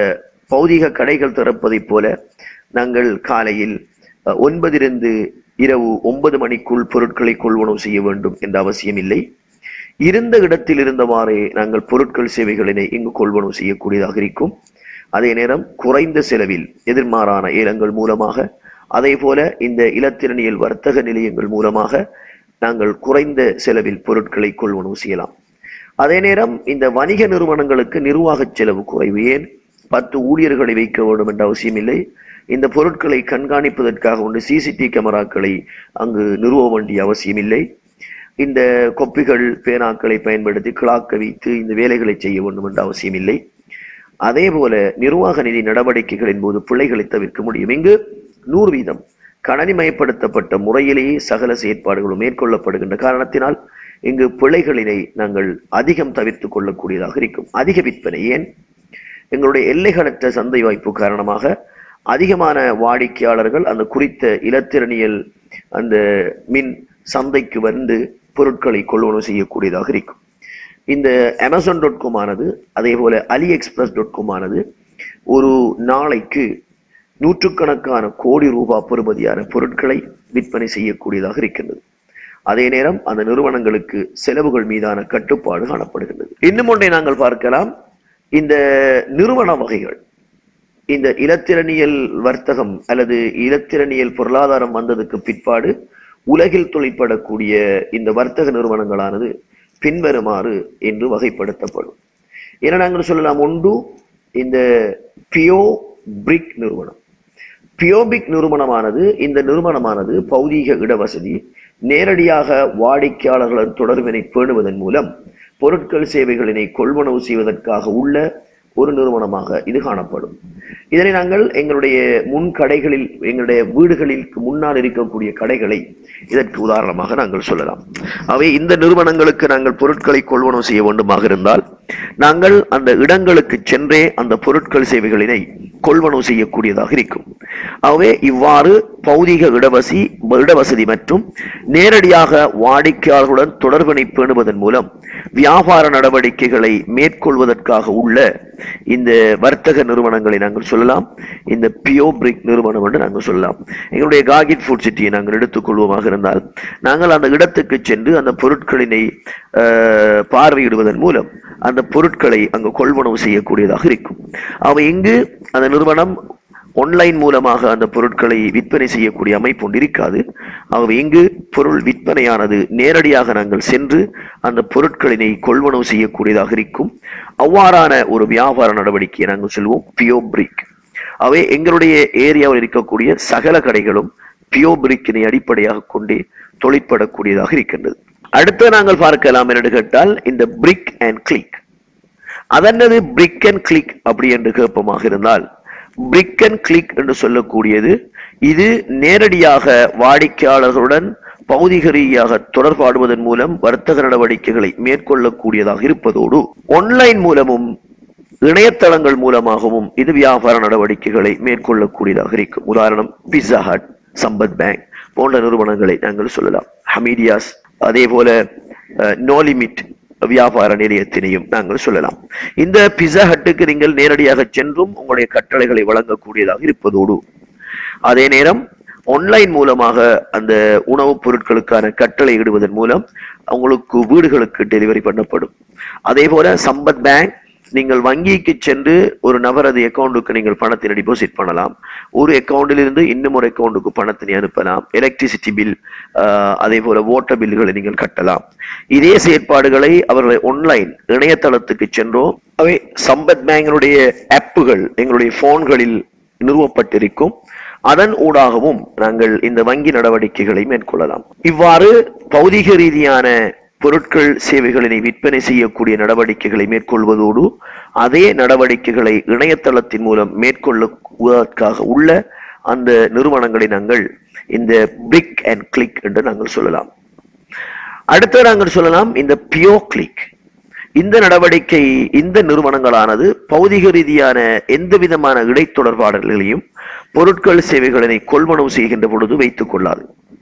பௌதிக கடைகள் திறப்பதைப் போல நாங்கள் காலையில் அஹ், ஒன்பதிலிருந்து இரவு ஒன்பது மணிக்குள் பொருட்களை கொள்வனவு செய்ய வேண்டும் என்ற அவசியம் இல்லை இருந்த இடத்தில் இருந்தவாறே நாங்கள் பொருட்கள் சேவைகளினை இங்கு கொள்வனவு செய்யக்கூடியதாக இருக்கும் அதே நேரம் குறைந்த செலவில் எதிர்மாறான ஏலங்கள் மூலமாக அதே போல இந்த இலத்திரனியல் வர்த்தக நிலையங்கள் மூலமாக நாங்கள் குறைந்த செலவில் பொருட்களை கொள்வனவு செய்யலாம் அதே நேரம் இந்த வணிக நிறுவனங்களுக்கு நிர்வாக செலவு குறைவு ஏன் பத்து ஊழியர்களை வைக்க வேண்டும் என்ற அவசியம் இல்லை இந்த பொருட்களை கண்காணிப்பதற்காக ஒன்று சிசிடிவி கேமராக்களை அங்கு நிறுவ வேண்டிய அவசியம் இல்லை இந்த கொப்பிகள் பேனாக்களை பயன்படுத்தி கிளாக்க வைத்து இந்த வேலைகளை செய்ய வேண்டும் என்ற அவசியம் இல்லை அதே போல நிர்வாக நிதி நடவடிக்கைகளின் போது பிழைகளை தவிர்க்க முடியும் இங்கு நூறு வீதம் கணனிமயப்படுத்தப்பட்ட முறையிலேயே சகல செயற்பாடுகளும் மேற்கொள்ளப்படுகின்ற காரணத்தினால் இங்கு பிழைகளினை நாங்கள் அதிகம் தவிர்த்து கொள்ளக்கூடியதாக இருக்கும் அதிக விற்பனை ஏன் எங்களுடைய எல்லைகளற்ற சந்தை வாய்ப்பு காரணமாக அதிகமான வாடிக்கையாளர்கள் அந்த குறித்த இலத்திரனியல் அந்த மின் சந்தைக்கு வந்து பொருட்களை கொள்வனவு செய்யக்கூடியதாக இருக்கும் இந்த அமேசான் டாட் காம் ஆனது அதே போல அலி எக்ஸ்பிரஸ் டாட் காம் ஆனது ஒரு நாளைக்கு நூற்றுக்கணக்கான கோடி ரூபாய் பெறுமதியான பொருட்களை விற்பனை செய்யக்கூடியதாக இருக்கின்றது அதே நேரம் அந்த நிறுவனங்களுக்கு செலவுகள் மீதான கட்டுப்பாடு காணப்படுகின்றது இன்னும் ஒன்றை நாங்கள் பார்க்கலாம் இந்த நிறுவன வகைகள் இந்த இலத்திரனியல் வர்த்தகம் அல்லது இலத்திரனியல் பொருளாதாரம் வந்ததுக்கு பிற்பாடு உலகில் தொழிற்படக்கூடிய இந்த வர்த்தக நிறுவனங்களானது பின்வருமாறு என்று வகைப்படுத்தப்படும் என நாங்கள் சொல்லலாம் ஒன்று இந்த பியோ பிரிக் நிறுவனம் பியோபிக் நிறுவனமானது இந்த நிறுவனமானது பௌதீக இடவசதி நேரடியாக வாடிக்கையாளர்களுடன் தொடர்பினை பேணுவதன் மூலம் பொருட்கள் சேவைகளினை கொள்வனவு செய்வதற்காக உள்ள ஒரு நிறுவனமாக இது காணப்படும் இதனை நாங்கள் எங்களுடைய முன் கடைகளில் எங்களுடைய வீடுகளில் முன்னால் இருக்கக்கூடிய கடைகளை இதற்கு உதாரணமாக நாங்கள் சொல்லலாம் அவை இந்த நிறுவனங்களுக்கு நாங்கள் பொருட்களை கொள்வனவு செய்ய வேண்டுமாக இருந்தால் நாங்கள் அந்த இடங்களுக்கு சென்றே அந்த பொருட்கள் சேவைகளினை கொள்வனவு செய்யக்கூடியதாக இருக்கும் ஆகவே இவ்வாறு பௌதிக இடவசி இடவசதி மற்றும் நேரடியாக வாடிக்கையாளர்களுடன் தொடர்பினை பேணுவதன் மூலம் வியாபார நடவடிக்கைகளை மேற்கொள்வதற்காக உள்ள இந்த வர்த்தக நிறுவனங்களை நாங்கள் சொல்லலாம் இந்த பியோ பிரிக் நிறுவனம் என்று நாங்கள் சொல்லலாம் எங்களுடைய காகிட் ஃபுட் சிட்டியை நாங்கள் எடுத்துக்கொள்வோமாக இருந்தால் நாங்கள் அந்த இடத்துக்கு சென்று அந்த பொருட்களினை அஹ், பார்வையிடுவதன் மூலம் அந்த பொருட்களை அங்கு கொள்வனவு செய்யக்கூடியதாக இருக்கும் அவை இங்கு அந்த நிறுவனம் ஆன்லைன் மூலமாக அந்த பொருட்களை விற்பனை செய்யக்கூடிய அமைப்பு ஒன்று இருக்காது ஆகவே இங்கு பொருள் விற்பனையானது நேரடியாக நாங்கள் சென்று அந்த பொருட்களினை கொள்வனவு செய்யக்கூடியதாக இருக்கும் அவ்வாறான ஒரு வியாபார நடவடிக்கையை நாங்கள் சொல்வோம் பியோ பிரிக் அவை எங்களுடைய ஏரியாவில் இருக்கக்கூடிய சகல கடைகளும் பியோ பிரிக்கினை அடிப்படையாக கொண்டே தொழிற்படக்கூடியதாக இருக்கின்றது அடுத்து நாங்கள் பார்க்கலாம் என்று கேட்டால் இந்த பிரிக் அண்ட் கிளிக் அதன்னது பிரிக் அண்ட் கிளிக் அப்படி என்று கேட்பமாக இருந்தால் பிரிக் அண்ட் கிளிக் என்று சொல்லக்கூடியது இது நேரடியாக வாடிக்கையாளர்களுடன் பௌதிக ரீதியாக தொடர்பாடுவதன் மூலம் வர்த்தக நடவடிக்கைகளை மேற்கொள்ளக்கூடியதாக இருப்பதோடு ஆன்லைன் மூலமும் இணையதளங்கள் மூலமாகவும் இது வியாபார நடவடிக்கைகளை மேற்கொள்ளக்கூடியதாக இருக்கும் உதாரணம் பிஸா ஹட் சம்பத் பேங்க் போன்ற நிறுவனங்களை நாங்கள் சொல்லலாம் ஹமீடியாஸ் அதே போல நோ லிமிட் வியாபார நிலையத்தினையும் நாங்கள் சொல்லலாம் இந்த பிஸா ஹட்டுக்கு நீங்கள் நேரடியாக சென்றும் உங்களுடைய கட்டளைகளை வழங்கக்கூடியதாக இருப்பதோடு அதே நேரம் ஆன்லைன் மூலமாக அந்த உணவுப் பொருட்களுக்கான கட்டளை இடுவதன் மூலம் உங்களுக்கு வீடுகளுக்கு டெலிவரி பண்ணப்படும் அதே போல சம்பத் பேங்க் நீங்கள் வங்கிக்கு சென்று ஒரு நபரது அக்கௌண்ட்டுக்கு நீங்கள் பணத்தினை டிபாசிட் பண்ணலாம் ஒரு அக்கௌண்டில் இருந்து இன்னும் ஒரு அக்கௌண்ட்டுக்கு பணத்தினை அனுப்பலாம் எலக்ட்ரிசிட்டி பில் அதே போல வாட்டர் பில்லுகளை நீங்கள் கட்டலாம் இதே செயற்பாடுகளை அவர்களை ஆன்லைன் இணையதளத்துக்கு சென்றோ அவை சம்பத் பேங்கினுடைய ஆப்புகள் எங்களுடைய போன்களில் நிறுவப்பட்டிருக்கும் அதன் ஊடாகவும் நாங்கள் இந்த வங்கி நடவடிக்கைகளை மேற்கொள்ளலாம் இவ்வாறு பௌதிக ரீதியான பொருட்கள் சேவைகளினை விற்பனை செய்யக்கூடிய நடவடிக்கைகளை மேற்கொள்வதோடு அதே நடவடிக்கைகளை இணையதளத்தின் மூலம் மேற்கொள்ளுவதற்காக உள்ள அந்த நிறுவனங்களை நாங்கள் இந்த பிரிக் அண்ட் கிளிக் என்று நாங்கள் சொல்லலாம் அடுத்து நாங்கள் சொல்லலாம் இந்த பியோ கிளிக் இந்த நடவடிக்கை இந்த நிறுவனங்களானது பௌதிக ரீதியான எந்த விதமான இடைத்தொடர்பாடல்களையும் பொருட்கள் சேவைகளினை கொள்வனவு செய்கின்ற பொழுது வைத்துக் கொள்ளாது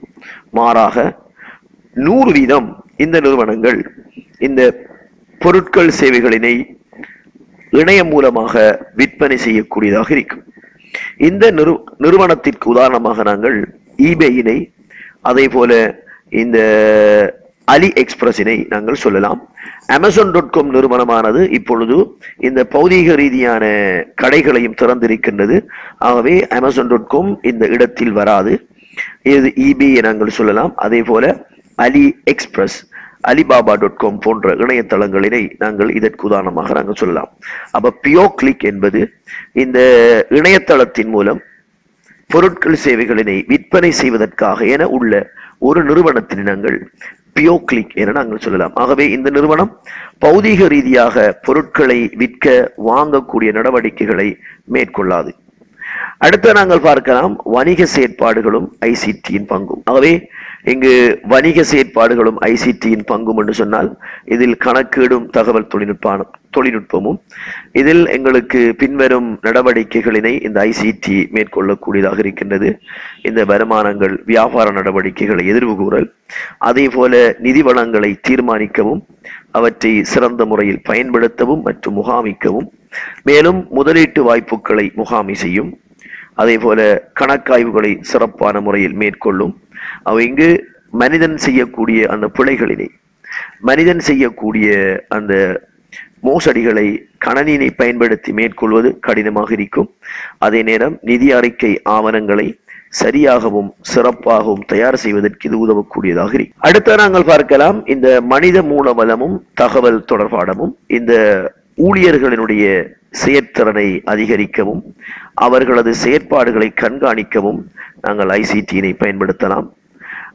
மாறாக நூறு வீதம் இந்த நிறுவனங்கள் இந்த பொருட்கள் சேவைகளினை இணையம் மூலமாக விற்பனை செய்யக்கூடியதாக இருக்கும் இந்த நிறு நிறுவனத்திற்கு உதாரணமாக நாங்கள் ஈபேயினை அதே போல இந்த அலி எக்ஸ்பிரஸினை நாங்கள் சொல்லலாம் அமேசான் டாட் காம் நிறுவனமானது இப்பொழுது இந்த பௌதீக ரீதியான கடைகளையும் திறந்திருக்கின்றது ஆகவே அமேசான் டாட் காம் இந்த இடத்தில் வராது இது இபி நாங்கள் சொல்லலாம் அதே போல AliExpress Alibaba dot com போன்ற இணையதளங்களினை நாங்கள் இதற்கு உதாரணமாக நாங்கள் சொல்லலாம் அப்ப பியோ கிளிக் என்பது இந்த இணையதளத்தின் மூலம் பொருட்கள் சேவைகளினை விற்பனை செய்வதற்காக என உள்ள ஒரு நிறுவனத்தினை நாங்கள் பியோ கிளிக் என நாங்கள் சொல்லலாம் ஆகவே இந்த நிறுவனம் பௌதீக ரீதியாக பொருட்களை விற்க வாங்கக்கூடிய நடவடிக்கைகளை மேற்கொள்ளாது அடுத்து நாங்கள் பார்க்கலாம் வணிக செயற்பாடுகளும் ஐசிடியின் பங்கும் ஆகவே இங்கு வணிக செயற்பாடுகளும் ஐசிடியின் பங்கும் என்று சொன்னால் இதில் கணக்கீடும் தகவல் தொழில்நுட்ப தொழில்நுட்பமும் இதில் எங்களுக்கு பின்வரும் நடவடிக்கைகளினை இந்த ஐசிடி மேற்கொள்ளக்கூடியதாக இருக்கின்றது இந்த வருமானங்கள் வியாபார நடவடிக்கைகளை எதிர்வு கூறல் அதே போல நிதி வளங்களை தீர்மானிக்கவும் அவற்றை சிறந்த முறையில் பயன்படுத்தவும் மற்றும் முகாமிக்கவும் மேலும் முதலீட்டு வாய்ப்புகளை முகாமி செய்யும் அதே போல கணக்காய்வுகளை சிறப்பான முறையில் மேற்கொள்ளும் அவை இங்கு மனிதன் செய்யக்கூடிய அந்த பிழைகளினை மனிதன் செய்யக்கூடிய அந்த மோசடிகளை கணனினை பயன்படுத்தி மேற்கொள்வது கடினமாக இருக்கும் அதே நேரம் நிதி அறிக்கை ஆவணங்களை சரியாகவும் சிறப்பாகவும் தயார் செய்வதற்கு இது உதவக்கூடியதாக இருக்கும் அடுத்த நாங்கள் பார்க்கலாம் இந்த மனித மூலவளமும் தகவல் தொடர்பாடமும் இந்த ஊழியர்களினுடைய செயற்திறனை அதிகரிக்கவும் அவர்களது செயற்பாடுகளை கண்காணிக்கவும் நாங்கள் ஐசிடியினை பயன்படுத்தலாம்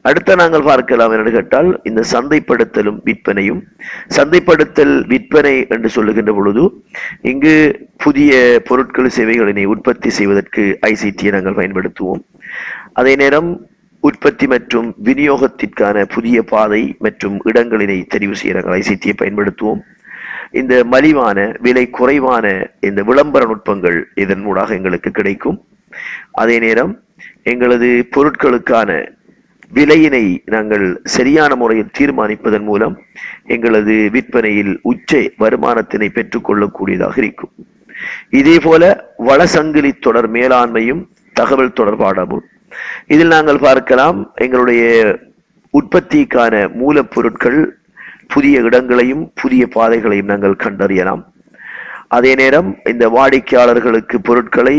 அடுத்த நாங்கள் பார்க்கலாம் என்று கேட்டால் இந்த சந்தைப்படுத்தலும் விற்பனையும் சந்தைப்படுத்தல் விற்பனை என்று சொல்லுகின்ற பொழுது இங்கு புதிய பொருட்கள் சேவைகளினை உற்பத்தி செய்வதற்கு ஐசிடியை நாங்கள் பயன்படுத்துவோம் அதே நேரம் உற்பத்தி மற்றும் விநியோகத்திற்கான புதிய பாதை மற்றும் இடங்களினை தெரிவு செய்ய நாங்கள் ஐசிடியை பயன்படுத்துவோம் இந்த மலிவான விலை குறைவான இந்த விளம்பர நுட்பங்கள் இதன் மூலமாக எங்களுக்கு கிடைக்கும் அதே நேரம் எங்களது பொருட்களுக்கான விலையினை நாங்கள் சரியான முறையில் தீர்மானிப்பதன் மூலம் எங்களது விற்பனையில் உச்ச வருமானத்தினை பெற்றுக்கொள்ளக்கூடியதாக இருக்கும் இதே போல வளசங்கிலி தொடர் மேலாண்மையும் தகவல் தொடர்பாடமும் இதில் நாங்கள் பார்க்கலாம் எங்களுடைய உற்பத்திக்கான மூலப்பொருட்கள் புதிய இடங்களையும் புதிய பாதைகளையும் நாங்கள் கண்டறியலாம் அதே நேரம் இந்த வாடிக்கையாளர்களுக்கு பொருட்களை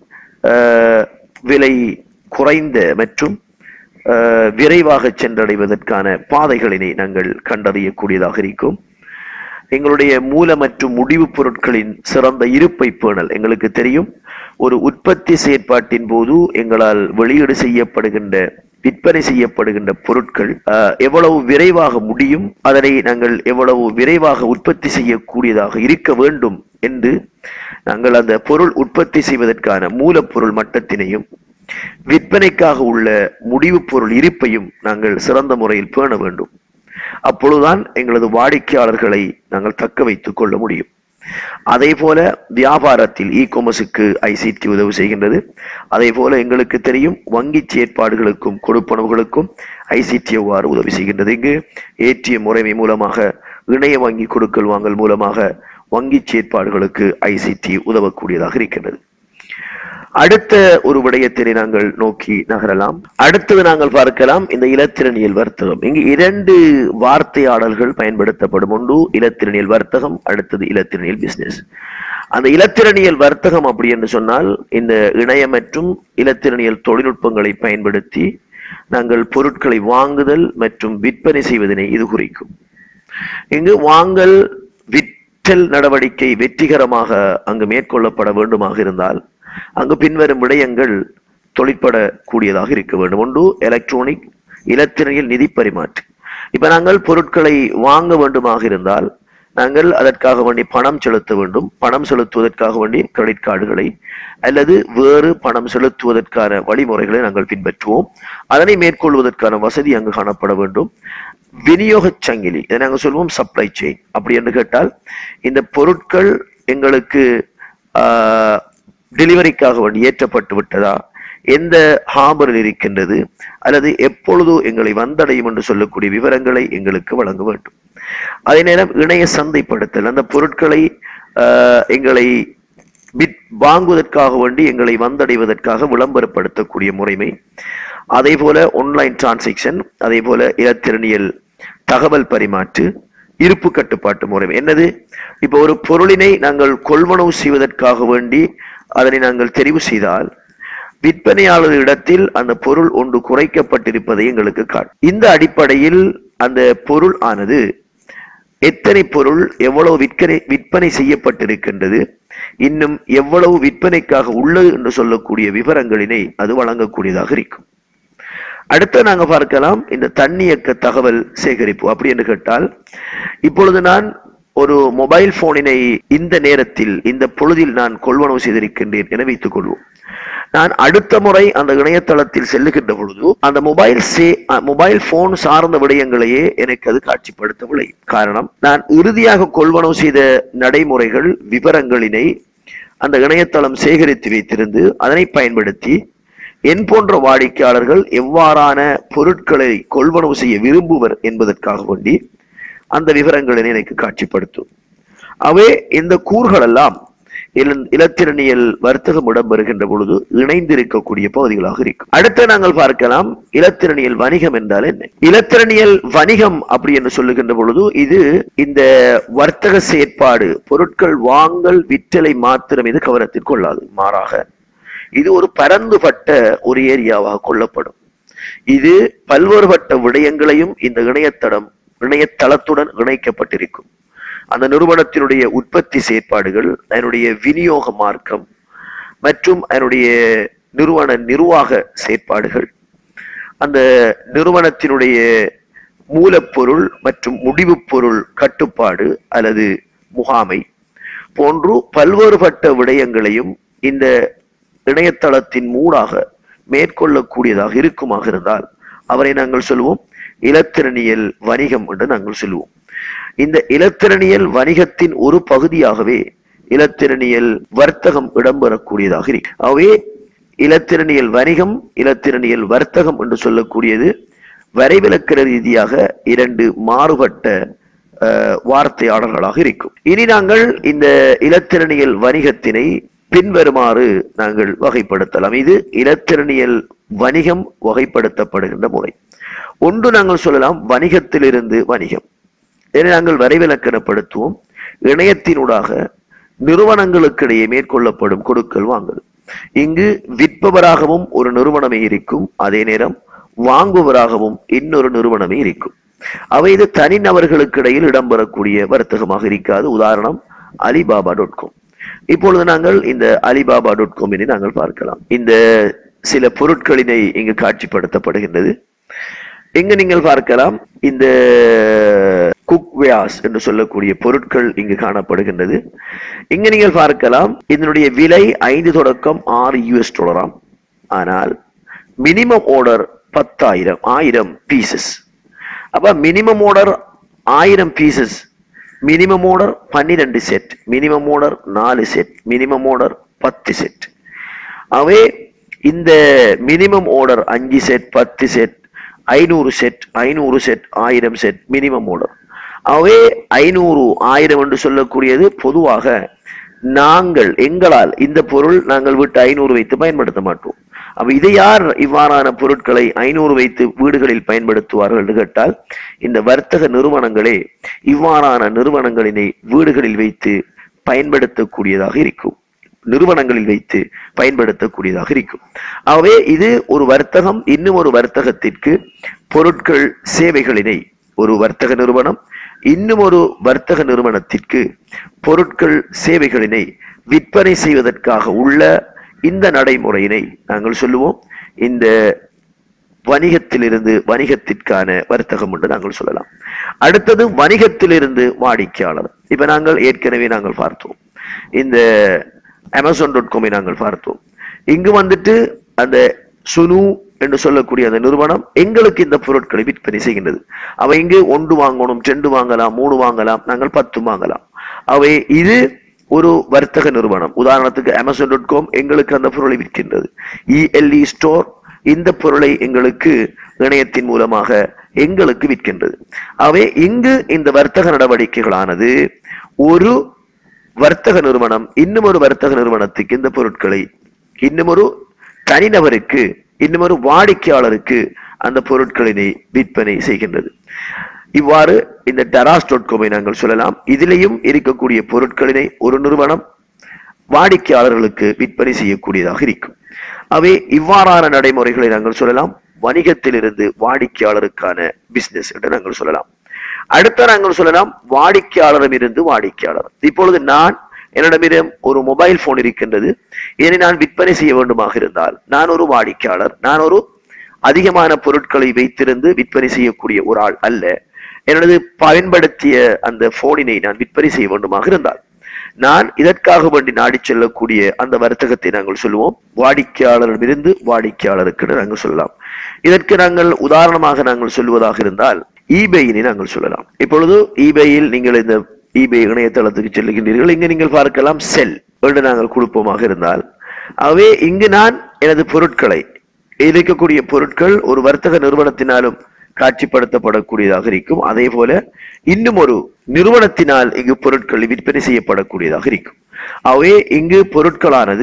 ஆஹ், விலை குறைந்த மற்றும் ஆஹ், விரைவாக சென்றடைவதற்கான பாதைகளினை நாங்கள் கண்டறியக்கூடியதாக இருக்கும் எங்களுடைய மூல மற்றும் முடிவு பொருட்களின் சிறந்த இருப்பை பேணல் எங்களுக்கு தெரியும் ஒரு உற்பத்தி செயற்பாட்டின் போது எங்களால் வெளியீடு செய்யப்படுகின்ற விற்பனை செய்யப்படுகின்ற பொருட்கள் ஆஹ், எவ்வளவு விரைவாக முடியும் அதனை நாங்கள் எவ்வளவு விரைவாக உற்பத்தி செய்யக்கூடியதாக இருக்க வேண்டும் என்று நாங்கள் அந்த பொருள் உற்பத்தி செய்வதற்கான மூலப்பொருள் மட்டத்தினையும் விற்பனைக்காக உள்ள முடிவுப் பொருள் இருப்பையும் நாங்கள் சிறந்த முறையில் பேண வேண்டும் அப்பொழுதுதான் எங்களது வாடிக்கையாளர்களை நாங்கள் தக்க வைத்துக் கொள்ள முடியும் அதே போல வியாபாரத்தில் இ காமர்ஸுக்கு ஐசிடி உதவி செய்கின்றது அதே போல எங்களுக்கு தெரியும் வங்கி செயற்பாடுகளுக்கும் கொடுப்பனவுகளுக்கும் ஐசிடி எவ்வாறு உதவி செய்கின்றது இங்கு ஏடிஎம் முறைமை மூலமாக இணைய வங்கி கொடுக்கல் வாங்கல் மூலமாக வங்கி செயற்பாடுகளுக்கு ஐசிடி உதவக்கூடியதாக இருக்கின்றது அடுத்த ஒரு விடயத்தினை நாங்கள் நோக்கி நகரலாம் அடுத்தது நாங்கள் பார்க்கலாம் இந்த இலத்திரனியல் வர்த்தகம் இங்கு இரண்டு வார்த்தையாடல்கள் பயன்படுத்தப்படும் ஒன்று இலத்திரனியல் வர்த்தகம் அடுத்தது இலத்திரனியல் பிசினஸ் அந்த இலத்திரனியல் வர்த்தகம் அப்படி என்று சொன்னால் இந்த இணைய மற்றும் இலத்திரனியல் தொழில்நுட்பங்களை பயன்படுத்தி நாங்கள் பொருட்களை வாங்குதல் மற்றும் விற்பனை செய்வதனை இது குறிக்கும் இங்கு வாங்கல் விற்றல் நடவடிக்கை வெற்றிகரமாக அங்கு மேற்கொள்ளப்பட வேண்டுமாக இருந்தால் அங்கு பின்வரும் விடயங்கள் தொழிற்படக்கூடியதாக இருக்க வேண்டும் ஒன்று எலக்ட்ரானிக் இலத்திரையில் நிதி பரிமாற்று இப்ப நாங்கள் பொருட்களை வாங்க வேண்டுமாக இருந்தால் நாங்கள் அதற்காக வேண்டி பணம் செலுத்த வேண்டும் பணம் செலுத்துவதற்காக வேண்டி கிரெடிட் கார்டுகளை அல்லது வேறு பணம் செலுத்துவதற்கான வழிமுறைகளை நாங்கள் பின்பற்றுவோம் அதனை மேற்கொள்வதற்கான வசதி அங்கு காணப்பட வேண்டும் விநியோக சங்கிலி இதை நாங்கள் சொல்வோம் சப்ளை செயின் அப்படி என்று கேட்டால் இந்த பொருட்கள் எங்களுக்கு டெலிவரிக்காக வேண்டி ஏற்றப்பட்டு விட்டதா எந்த ஹாபரில் இருக்கின்றது அல்லது எப்பொழுது எங்களை வந்தடையும் என்று சொல்லக்கூடிய விவரங்களை எங்களுக்கு வழங்க வேண்டும் அதே நேரம் இணைய சந்தைப்படுத்தல் அந்த பொருட்களை ஆஹ், எங்களை விற்- வாங்குவதற்காக வேண்டி எங்களை வந்தடைவதற்காக விளம்பரப்படுத்தக்கூடிய முறைமை அதே போல ஆன்லைன் டிரான்சாக்ஷன் அதே போல இலத்திரனியல் தகவல் பரிமாற்று இருப்பு கட்டுப்பாட்டு முறை என்னது இப்போ ஒரு பொருளினை நாங்கள் கொள்வனவு செய்வதற்காக வேண்டி அதனை நாங்கள் தெரிவு செய்தால் விற்பனையாளர் இடத்தில் அந்த பொருள் ஒன்று குறைக்கப்பட்டிருப்பதை எங்களுக்கு காட்டும் இந்த அடிப்படையில் அந்த பொருள் ஆனது எத்தனை பொருள் எவ்வளவு விற்பனை விற்பனை செய்யப்பட்டிருக்கின்றது இன்னும் எவ்வளவு விற்பனைக்காக உள்ளது என்று சொல்லக்கூடிய விவரங்களினை அது வழங்கக்கூடியதாக இருக்கும் அடுத்து நாங்க பார்க்கலாம் இந்த தன்னியக்க தகவல் சேகரிப்பு அப்படி என்று கேட்டால் இப்பொழுது நான் ஒரு மொபைல் போனினை இந்த நேரத்தில் இந்த பொழுதில் நான் கொள்வனவு செய்திருக்கின்றேன் என வைத்துக் கொள்வோம் நான் அடுத்த முறை அந்த இணையதளத்தில் செல்லுகின்ற பொழுது அந்த மொபைல் சே அஹ், மொபைல் போன் சார்ந்த விடயங்களையே எனக்கு அது காட்சிப்படுத்தவில்லை காரணம் நான் இறுதியாக கொள்வனவு செய்த நடைமுறைகள் விவரங்களினை அந்த இணையதளம் சேகரித்து வைத்திருந்து அதனை பயன்படுத்தி என் போன்ற வாடிக்கையாளர்கள் எவ்வாறான பொருட்களை கொள்வனவு செய்ய விரும்புவர் என்பதற்காக வேண்டி அந்த விவரங்களை எனக்கு காட்சிப்படுத்தும் அவை இந்த கூறுகள் எல்லாம் இல- இலத்திரனியல் வர்த்தகம் இடம்பெறுகின்ற பொழுது இணைந்திருக்கக்கூடிய பகுதிகளாக இருக்கும் அடுத்து நாங்கள் பார்க்கலாம் இலத்திரனியல் வணிகம் என்றால் என்ன இலத்திரனியல் வணிகம் அப்படி என்று சொல்லுகின்ற பொழுது இது இந்த வர்த்தக செயற்பாடு பொருட்கள் வாங்கல் விற்றலை மாத்திரம் இது கவனத்தில் கொள்ளாது மாறாக இது ஒரு பரந்துபட்ட ஒரு ஏரியாவாக கொள்ளப்படும் இது பல்வேறுபட்ட விடயங்களையும் இந்த இணையதளம் இணையதளத்துடன் இணைக்கப்பட்டிருக்கும் அந்த நிறுவனத்தினுடைய உற்பத்தி செயற்பாடுகள் அதனுடைய விநியோக மார்க்கம் மற்றும் அதனுடைய நிறுவன நிர்வாக செயற்பாடுகள் அந்த நிறுவனத்தினுடைய மூலப்பொருள் மற்றும் முடிவுப் பொருள் கட்டுப்பாடு அல்லது முகாமை போன்று பல்வேறுபட்ட விடயங்களையும் இந்த இணையதளத்தின் மூடாக மேற்கொள்ளக்கூடியதாக இருக்குமாக இருந்தால் அவரை நாங்கள் சொல்லுவோம் இலத்திரனியல் வணிகம் என்று நாங்கள் சொல்லுவோம் இந்த இலத்திரனியல் வணிகத்தின் ஒரு பகுதியாகவே இலத்திரனியல் வர்த்தகம் இடம்பெறக்கூடியதாக இருக்கு ஆகவே இலத்திரனியல் வணிகம் இலத்திரனியல் வர்த்தகம் என்று சொல்லக்கூடியது வரைவிலக்கண ரீதியாக இரண்டு மாறுபட்ட அஹ், வார்த்தையாளர்களாக இருக்கும் இனி நாங்கள் இந்த இலத்திரனியல் வணிகத்தினை பின்வருமாறு நாங்கள் வகைப்படுத்தலாம் இது இலத்திரனியல் வணிகம் வகைப்படுத்தப்படுகின்ற முறை ஒன்று நாங்கள் சொல்லலாம் வணிகத்திலிருந்து வணிகம் இதனை நாங்கள் வரைவிலக்கணப்படுத்துவோம் இணையத்தினூடாக நிறுவனங்களுக்கிடையே மேற்கொள்ளப்படும் கொடுக்கல் வாங்கல் இங்கு விற்பவராகவும் ஒரு நிறுவனமே இருக்கும் அதே நேரம் வாங்குவராகவும் இன்னொரு நிறுவனமே இருக்கும் அவை இது தனிநபர்களுக்கு இடையில் இடம்பெறக்கூடிய வர்த்தகமாக இருக்காது உதாரணம் அலிபாபா டாட் காம் இப்பொழுது நாங்கள் இந்த அலிபாபா டாட் காமினை நாங்கள் பார்க்கலாம் இந்த சில பொருட்களினை இங்கு காட்சிப்படுத்தப்படுகின்றது இங்கு நீங்கள் பார்க்கலாம் இந்த குக்வேஸ் என்று சொல்லக்கூடிய பொருட்கள் இங்கு காணப்படுகின்றது இங்கு நீங்கள் பார்க்கலாம் இதனுடைய விலை ஐந்து தொடக்கம் ஆறு யூஎஸ் டாலராம் ஆனால் மினிமம் ஆர்டர் பத்தாயிரம் ஆயிரம் பீசஸ் அப்ப மினிமம் ஆர்டர் ஆயிரம் பீசஸ் மினிமம் ஆர்டர் பன்னிரெண்டு செட் மினிமம் ஆர்டர் நாலு செட் மினிமம் ஆர்டர் பத்து செட் அவே இந்த மினிமம் ஆர்டர் அஞ்சு செட் பத்து செட் ஐநூறு செட் ஐநூறு செட் ஆயிரம் செட் மினிமம் ஆர்டர் அவே ஐநூறு ஆயிரம் என்று சொல்லக்கூடியது பொதுவாக நாங்கள் எங்களால் இந்த பொருள் நாங்கள் விட்டு ஐநூறு வைத்து பயன்படுத்த மாட்டோம் அப்ப இதை யார் இவ்வாறான பொருட்களை ஐநூறு வைத்து வீடுகளில் பயன்படுத்துவார்கள் என்று கேட்டால் இந்த வர்த்தக நிறுவனங்களே இவ்வாறான நிறுவனங்களினை வீடுகளில் வைத்து பயன்படுத்தக்கூடியதாக இருக்கும் நிறுவனங்களில் வைத்து பயன்படுத்தக்கூடியதாக இருக்கும் ஆகவே இது ஒரு வர்த்தகம் இன்னும் ஒரு வர்த்தகத்திற்கு பொருட்கள் சேவைகளினை ஒரு வர்த்தக நிறுவனம் இன்னும் ஒரு வர்த்தக நிறுவனத்திற்கு பொருட்கள் சேவைகளினை விற்பனை செய்வதற்காக உள்ள இந்த நடைமுறையினை நாங்கள் சொல்லுவோம் இந்த வணிகத்திலிருந்து வணிகத்திற்கான வர்த்தகம் என்று நாங்கள் சொல்லலாம் அடுத்தது வணிகத்திலிருந்து வாடிக்கையாளர் இப்ப நாங்கள் ஏற்கனவே நாங்கள் பார்த்தோம் இந்த அமேசான் டாட் காமை நாங்கள் பார்த்தோம் இங்கு வந்துட்டு அந்த சுனு என்று சொல்லக்கூடிய அந்த நிறுவனம் எங்களுக்கு இந்த பொருட்களை விற்பனை செய்கின்றது அவை இங்கு ஒன்று வாங்கணும் ரெண்டு வாங்கலாம் மூணு வாங்கலாம் நாங்கள் பத்து வாங்கலாம் அவை இது ஒரு வர்த்தக நிறுவனம் உதாரணத்துக்கு அமேசான் டாட் காம் எங்களுக்கு அந்த பொருளை விற்கின்றது இஎல்இ ஸ்டோர் இந்த பொருளை எங்களுக்கு இணையத்தின் மூலமாக எங்களுக்கு விற்கின்றது அவை இங்கு இந்த வர்த்தக நடவடிக்கைகளானது ஒரு வர்த்தக நிறுவனம் இன்னும் ஒரு வர்த்தக நிறுவனத்துக்கு இந்த பொருட்களை இன்னும் ஒரு தனிநபருக்கு இன்னும் ஒரு வாடிக்கையாளருக்கு அந்த பொருட்களினை விற்பனை செய்கின்றது இவ்வாறு இந்த டராஸ் டாட் காமை நாங்கள் சொல்லலாம் இதிலேயும் இருக்கக்கூடிய பொருட்களினை ஒரு நிறுவனம் வாடிக்கையாளர்களுக்கு விற்பனை செய்யக்கூடியதாக இருக்கும் அவை இவ்வாறான நடைமுறைகளை நாங்கள் சொல்லலாம் வணிகத்திலிருந்து வாடிக்கையாளருக்கான பிசினஸ் என்று நாங்கள் சொல்லலாம் அடுத்த நாங்கள் சொல்லலாம் வாடிக்கையாளரிடம் இருந்து வாடிக்கையாளர் இப்பொழுது நான் என்னிடமிடம் ஒரு மொபைல் போன் இருக்கின்றது இதனை நான் விற்பனை செய்ய வேண்டுமாக இருந்தால் நான் ஒரு வாடிக்கையாளர் நான் ஒரு அதிகமான பொருட்களை வைத்திருந்து விற்பனை செய்யக்கூடிய ஒரு ஆள் அல்ல எனது பயன்படுத்திய அந்த போனினை நான் விற்பனை செய்ய வேண்டுமாக இருந்தால் நான் இதற்காக வேண்டி நாடி செல்லக்கூடிய அந்த வர்த்தகத்தை நாங்கள் சொல்லுவோம் வாடிக்கையாளரிடமிருந்து வாடிக்கையாளருக்கு நாங்கள் சொல்லலாம் இதற்கு நாங்கள் உதாரணமாக நாங்கள் சொல்லுவதாக இருந்தால் ஈபேயினை நாங்கள் சொல்லலாம் இப்பொழுது ஈபேயில் நீங்கள் இந்த ஈபே இணையதளத்துக்கு செல்லுகின்றீர்கள் இங்கு நீங்கள் பார்க்கலாம் செல் என்று நாங்கள் கொடுப்போமாக இருந்தால் அவே இங்கு நான் எனது பொருட்களை இருக்கக்கூடிய பொருட்கள் ஒரு வர்த்தக நிறுவனத்தினாலும் காட்சிப்படுத்தப்படக்கூடியதாக இருக்கும் அதே போல இன்னும் ஒரு நிறுவனத்தினால் இங்கு பொருட்கள் விற்பனை செய்யப்படக்கூடியதாக இருக்கும் அவே இங்கு பொருட்களானது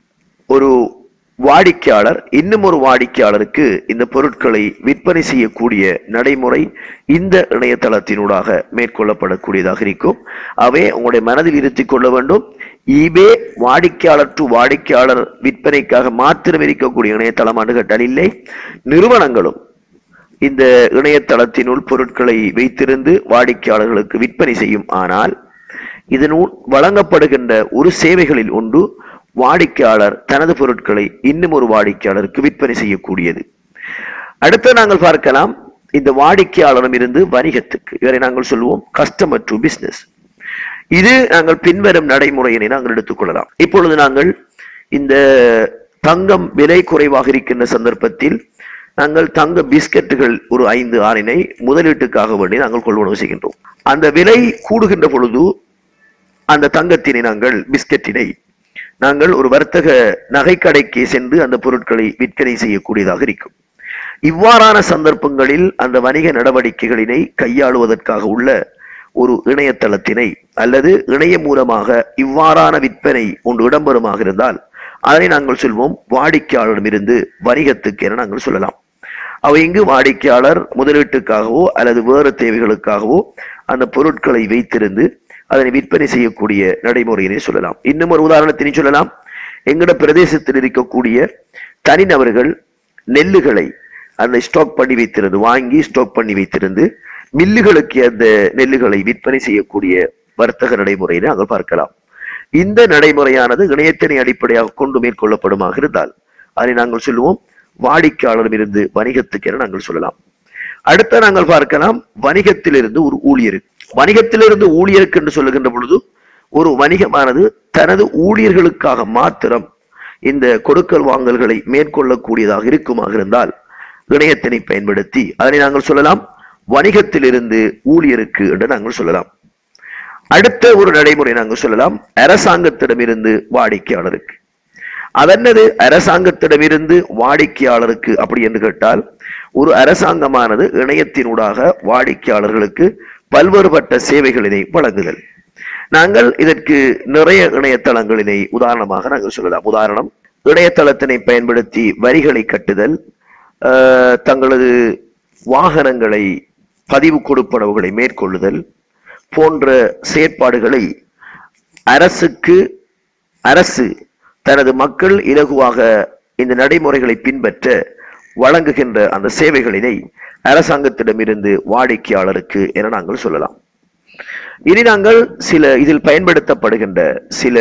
ஒரு வாடிக்கையாளர் இன்னும் ஒரு வாடிக்கையாளருக்கு இந்த பொருட்களை விற்பனை செய்யக்கூடிய நடைமுறை இந்த இணையதளத்தினூடாக மேற்கொள்ளப்படக்கூடியதாக இருக்கும் அவை உங்களுடைய மனதில் இருத்திக் கொள்ள வேண்டும் ஈபே வாடிக்கையாளர் டு வாடிக்கையாளர் விற்பனைக்காக மாத்திரம் இருக்கக்கூடிய இணையதளமானு கேட்டால் இல்லை நிறுவனங்களும் இந்த இணையதளத்தினுள் பொருட்களை வைத்திருந்து வாடிக்கையாளர்களுக்கு விற்பனை செய்யும் ஆனால் இதனுள் வழங்கப்படுகின்ற ஒரு சேவைகளில் ஒன்று வாடிக்கையாளர் தனது பொருட்களை இன்னும் ஒரு வாடிக்கையாளருக்கு விற்பனை செய்யக்கூடியது அடுத்து நாங்கள் பார்க்கலாம் இந்த வாடிக்கையாளரிடம் இருந்து வணிகத்துக்கு இவரை நாங்கள் சொல்லுவோம் கஸ்டமர் டு பிசினஸ் இது நாங்கள் பின்வரும் நடைமுறையினை நாங்கள் எடுத்துக்கொள்ளலாம் இப்பொழுது நாங்கள் இந்த தங்கம் விலை குறைவாக இருக்கின்ற சந்தர்ப்பத்தில் நாங்கள் தங்க பிஸ்கட்டுகள் ஒரு ஐந்து ஆறினை முதலீட்டுக்காக வேண்டி நாங்கள் கொள்வனவு செய்கின்றோம் அந்த விலை கூடுகின்ற பொழுது அந்த தங்கத்தினை நாங்கள் பிஸ்கட்டினை நாங்கள் ஒரு வர்த்தக நகைக்கடைக்கு சென்று அந்த பொருட்களை விற்பனை செய்யக்கூடியதாக இருக்கும் இவ்வாறான சந்தர்ப்பங்களில் அந்த வணிக நடவடிக்கைகளினை கையாளுவதற்காக உள்ள ஒரு இணையதளத்தினை அல்லது இணையம் மூலமாக இவ்வாறான விற்பனை ஒன்று இடம்பெறுமாக இருந்தால் அதனை நாங்கள் சொல்வோம் வாடிக்கையாளரிடமிருந்து வணிகத்துக்கு என நாங்கள் சொல்லலாம் அவை இங்கு வாடிக்கையாளர் முதலீட்டுக்காகவோ அல்லது வேறு தேவைகளுக்காகவோ அந்த பொருட்களை வைத்திருந்து அதனை விற்பனை செய்யக்கூடிய நடைமுறையினை சொல்லலாம் இன்னும் ஒரு உதாரணத்தினை சொல்லலாம் எங்கட பிரதேசத்தில் இருக்கக்கூடிய தனிநபர்கள் நெல்லுகளை அந்த ஸ்டாக் பண்ணி வைத்திருந்து வாங்கி ஸ்டாக் பண்ணி வைத்திருந்து மில்லுகளுக்கு அந்த நெல்லுகளை விற்பனை செய்யக்கூடிய வர்த்தக நடைமுறையை நாங்கள் பார்க்கலாம் இந்த நடைமுறையானது இணையத்தினை அடிப்படையாக கொண்டு மேற்கொள்ளப்படுமாக இருந்தால் அதை நாங்கள் சொல்லுவோம் வாடிக்கையாளரிடமிருந்து வணிகத்துக்கு என நாங்கள் சொல்லலாம் அடுத்த நாங்கள் பார்க்கலாம் வணிகத்திலிருந்து ஒரு ஊழியர் வணிகத்திலிருந்து ஊழியருக்கு என்று சொல்லுகின்ற பொழுது ஒரு வணிகமானது தனது ஊழியர்களுக்காக மாத்திரம் இந்த கொடுக்கல் வாங்கல்களை மேற்கொள்ளக்கூடியதாக இருக்குமாக இருந்தால் இணையத்தினை பயன்படுத்தி அதனை நாங்கள் சொல்லலாம் வணிகத்திலிருந்து ஊழியருக்கு என்று நாங்கள் சொல்லலாம் அடுத்த ஒரு நடைமுறை நாங்கள் சொல்லலாம் அரசாங்கத்திடமிருந்து வாடிக்கையாளருக்கு அதென்னது அரசாங்கத்திடமிருந்து வாடிக்கையாளருக்கு அப்படி என்று கேட்டால் ஒரு அரசாங்கமானது இணையத்தினூடாக வாடிக்கையாளர்களுக்கு பல்வேறுபட்ட சேவைகளினை வழங்குதல் நாங்கள் இதற்கு நிறைய இணையதளங்களினை உதாரணமாக நாங்கள் சொல்லலாம் உதாரணம் இணையதளத்தினை பயன்படுத்தி வரிகளை கட்டுதல் ஆஹ், தங்களது வாகனங்களை பதிவு கொடுப்பனவுகளை மேற்கொள்ளுதல் போன்ற செயற்பாடுகளை அரசுக்கு அரசு தனது மக்கள் இலகுவாக இந்த நடைமுறைகளை பின்பற்ற வழங்குகின்ற அந்த சேவைகளினை அரசாங்கத்திடமிருந்து வாடிக்கையாளருக்கு என நாங்கள் சொல்லலாம் இனி நாங்கள் சில இதில் பயன்படுத்தப்படுகின்ற சில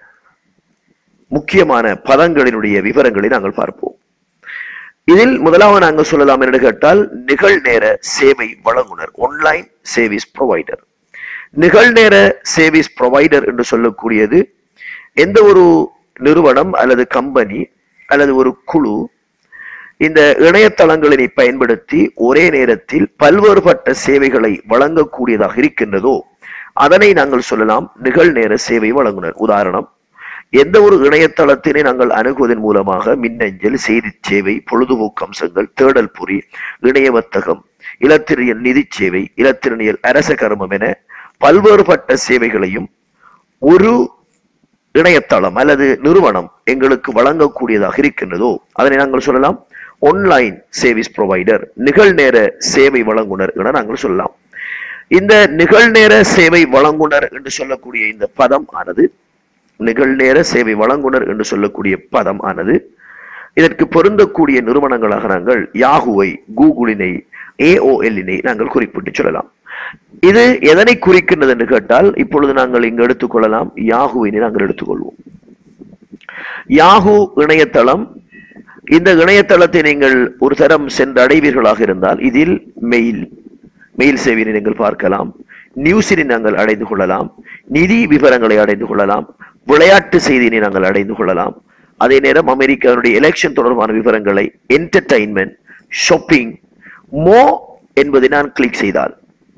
முக்கியமான பதங்களினுடைய விவரங்களை நாங்கள் பார்ப்போம் இதில் முதலாவது நாங்கள் சொல்லலாம் என்று கேட்டால் நிகழ்நேர சேவை வழங்குனர் ஆன்லைன் சேவிஸ் ப்ரொவைடர் நிகழ்நேர சேவிஸ் ப்ரொவைடர் என்று சொல்லக்கூடியது எந்த ஒரு நிறுவனம் அல்லது கம்பெனி அல்லது ஒரு குழு இந்த இணையதளங்களினை பயன்படுத்தி ஒரே நேரத்தில் பல்வேறுபட்ட சேவைகளை வழங்கக்கூடியதாக இருக்கின்றதோ அதனை நாங்கள் சொல்லலாம் நிகழ்நேர சேவை வழங்குனர் உதாரணம் எந்த ஒரு இணையதளத்தினை நாங்கள் அணுகுவதன் மூலமாக மின்னஞ்சல் செய்தி சேவை பொழுதுபோக்கு அம்சங்கள் தேடல் பொறி இணைய வர்த்தகம் இலத்திரியல் நிதி சேவை இலத்திரனியல் அரச கர்மம் என பல்வேறுபட்ட சேவைகளையும் ஒரு இணையதளம் அல்லது நிறுவனம் எங்களுக்கு வழங்கக்கூடியதாக இருக்கின்றதோ அதனை நாங்கள் சொல்லலாம் ஆன்லைன் சேவிஸ் ப்ரொவைடர் நிகழ்நேர சேவை வழங்குனர் என நாங்கள் சொல்லலாம் இந்த நிகழ்நேர சேவை வழங்குனர் என்று சொல்லக்கூடிய இந்த பதம் ஆனது நிகழ்நேர சேவை வழங்குனர் என்று சொல்லக்கூடிய பதம் ஆனது இதற்கு பொருந்தக்கூடிய நிறுவனங்களாக நாங்கள் யாகுவை கூகுளினை ஏஓஎல்லினை நாங்கள் குறிப்பிட்டு சொல்லலாம் இது எதனை குறிக்கின்றது என்று கேட்டால் இப்பொழுது நாங்கள் இங்கு எடுத்துக்கொள்ளலாம் யாகுவினை நாங்கள் எடுத்துக்கொள்வோம் யாகு இணையதளம் இந்த இணையதளத்தை நீங்கள் ஒரு தரம் சென்று அடைவீர்களாக இருந்தால் இதில் மெயில் மெயில் சேவையை நீங்கள் பார்க்கலாம் நியூஸினை நாங்கள் அடைந்து கொள்ளலாம் நிதி விவரங்களை அடைந்து கொள்ளலாம் விளையாட்டு செய்தியினை நாங்கள் அடைந்து கொள்ளலாம் அதே நேரம் அமெரிக்காவுடைய எலெக்ஷன் தொடர்பான விவரங்களை என்டர்டைன்மெண்ட் ஷாப்பிங் மோ என்பதை நான் கிளிக் செய்தால்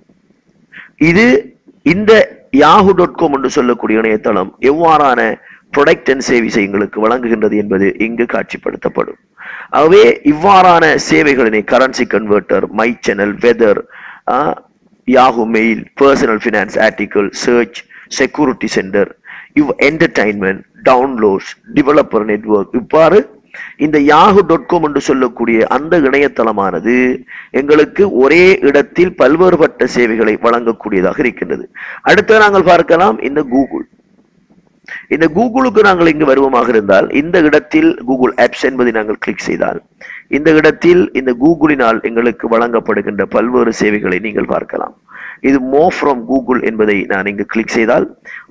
இது இந்த யாஹூ டாட் காம் என்று சொல்லக்கூடிய இணையதளம் எவ்வாறான ப்ரொடக்ட் அண்ட் சர்வீஸை எங்களுக்கு வழங்குகின்றது என்பது இங்கு காட்சிப்படுத்தப்படும் ஆகவே இவ்வாறான சேவைகளினை currency converter my channel weather Yahoo mail personal finance article search security centre இவ் என்டர்டைன்மெண்ட் டவுன்லோட்ஸ் டெவலப்பர் நெட்வொர்க் இவ்வாறு இந்த யாஹூ டாட் காம் என்று சொல்லக்கூடிய அந்த இணையதளமானது எங்களுக்கு ஒரே இடத்தில் பல்வேறுபட்ட சேவைகளை வழங்கக்கூடியதாக இருக்கின்றது அடுத்து நாங்கள் பார்க்கலாம் இந்த கூகுள் இந்த கூகுளுக்கு நாங்கள் இங்கு வருவமாக இருந்தால் இந்த இடத்தில் கூகுள் ஆப்ஸ் என்பதை நாங்கள் கிளிக் செய்தால் இந்த இடத்தில் இந்த கூகுளினால் எங்களுக்கு வழங்கப்படுகின்ற பல்வேறு சேவைகளை நீங்கள் பார்க்கலாம் இது மோ ஃப்ரம் கூகுள் என்பதை நான் இங்கு கிளிக் செய்தால்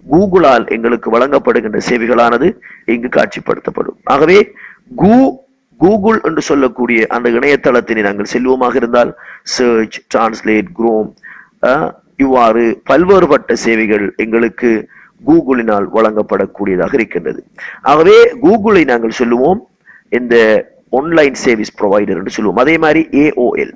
கூகுளால் எங்களுக்கு வழங்கப்படுகின்ற சேவைகளானது இங்கு காட்சிப்படுத்தப்படும் ஆகவே கூ கூகுள் என்று சொல்லக்கூடிய அந்த இணையதளத்தினை நாங்கள் செல்வோமாக இருந்தால் சர்ச் டிரான்ஸ்லேட் குரோம் இவ்வாறு பல்வேறுபட்ட சேவைகள் எங்களுக்கு கூகுளினால் வழங்கப்படக்கூடியதாக இருக்கின்றது ஆகவே கூகுளை நாங்கள் சொல்லுவோம் இந்த ஆன்லைன் சர்வீஸ் ப்ரொவைடர் என்று சொல்லுவோம் அதே மாதிரி ஏஓஎல்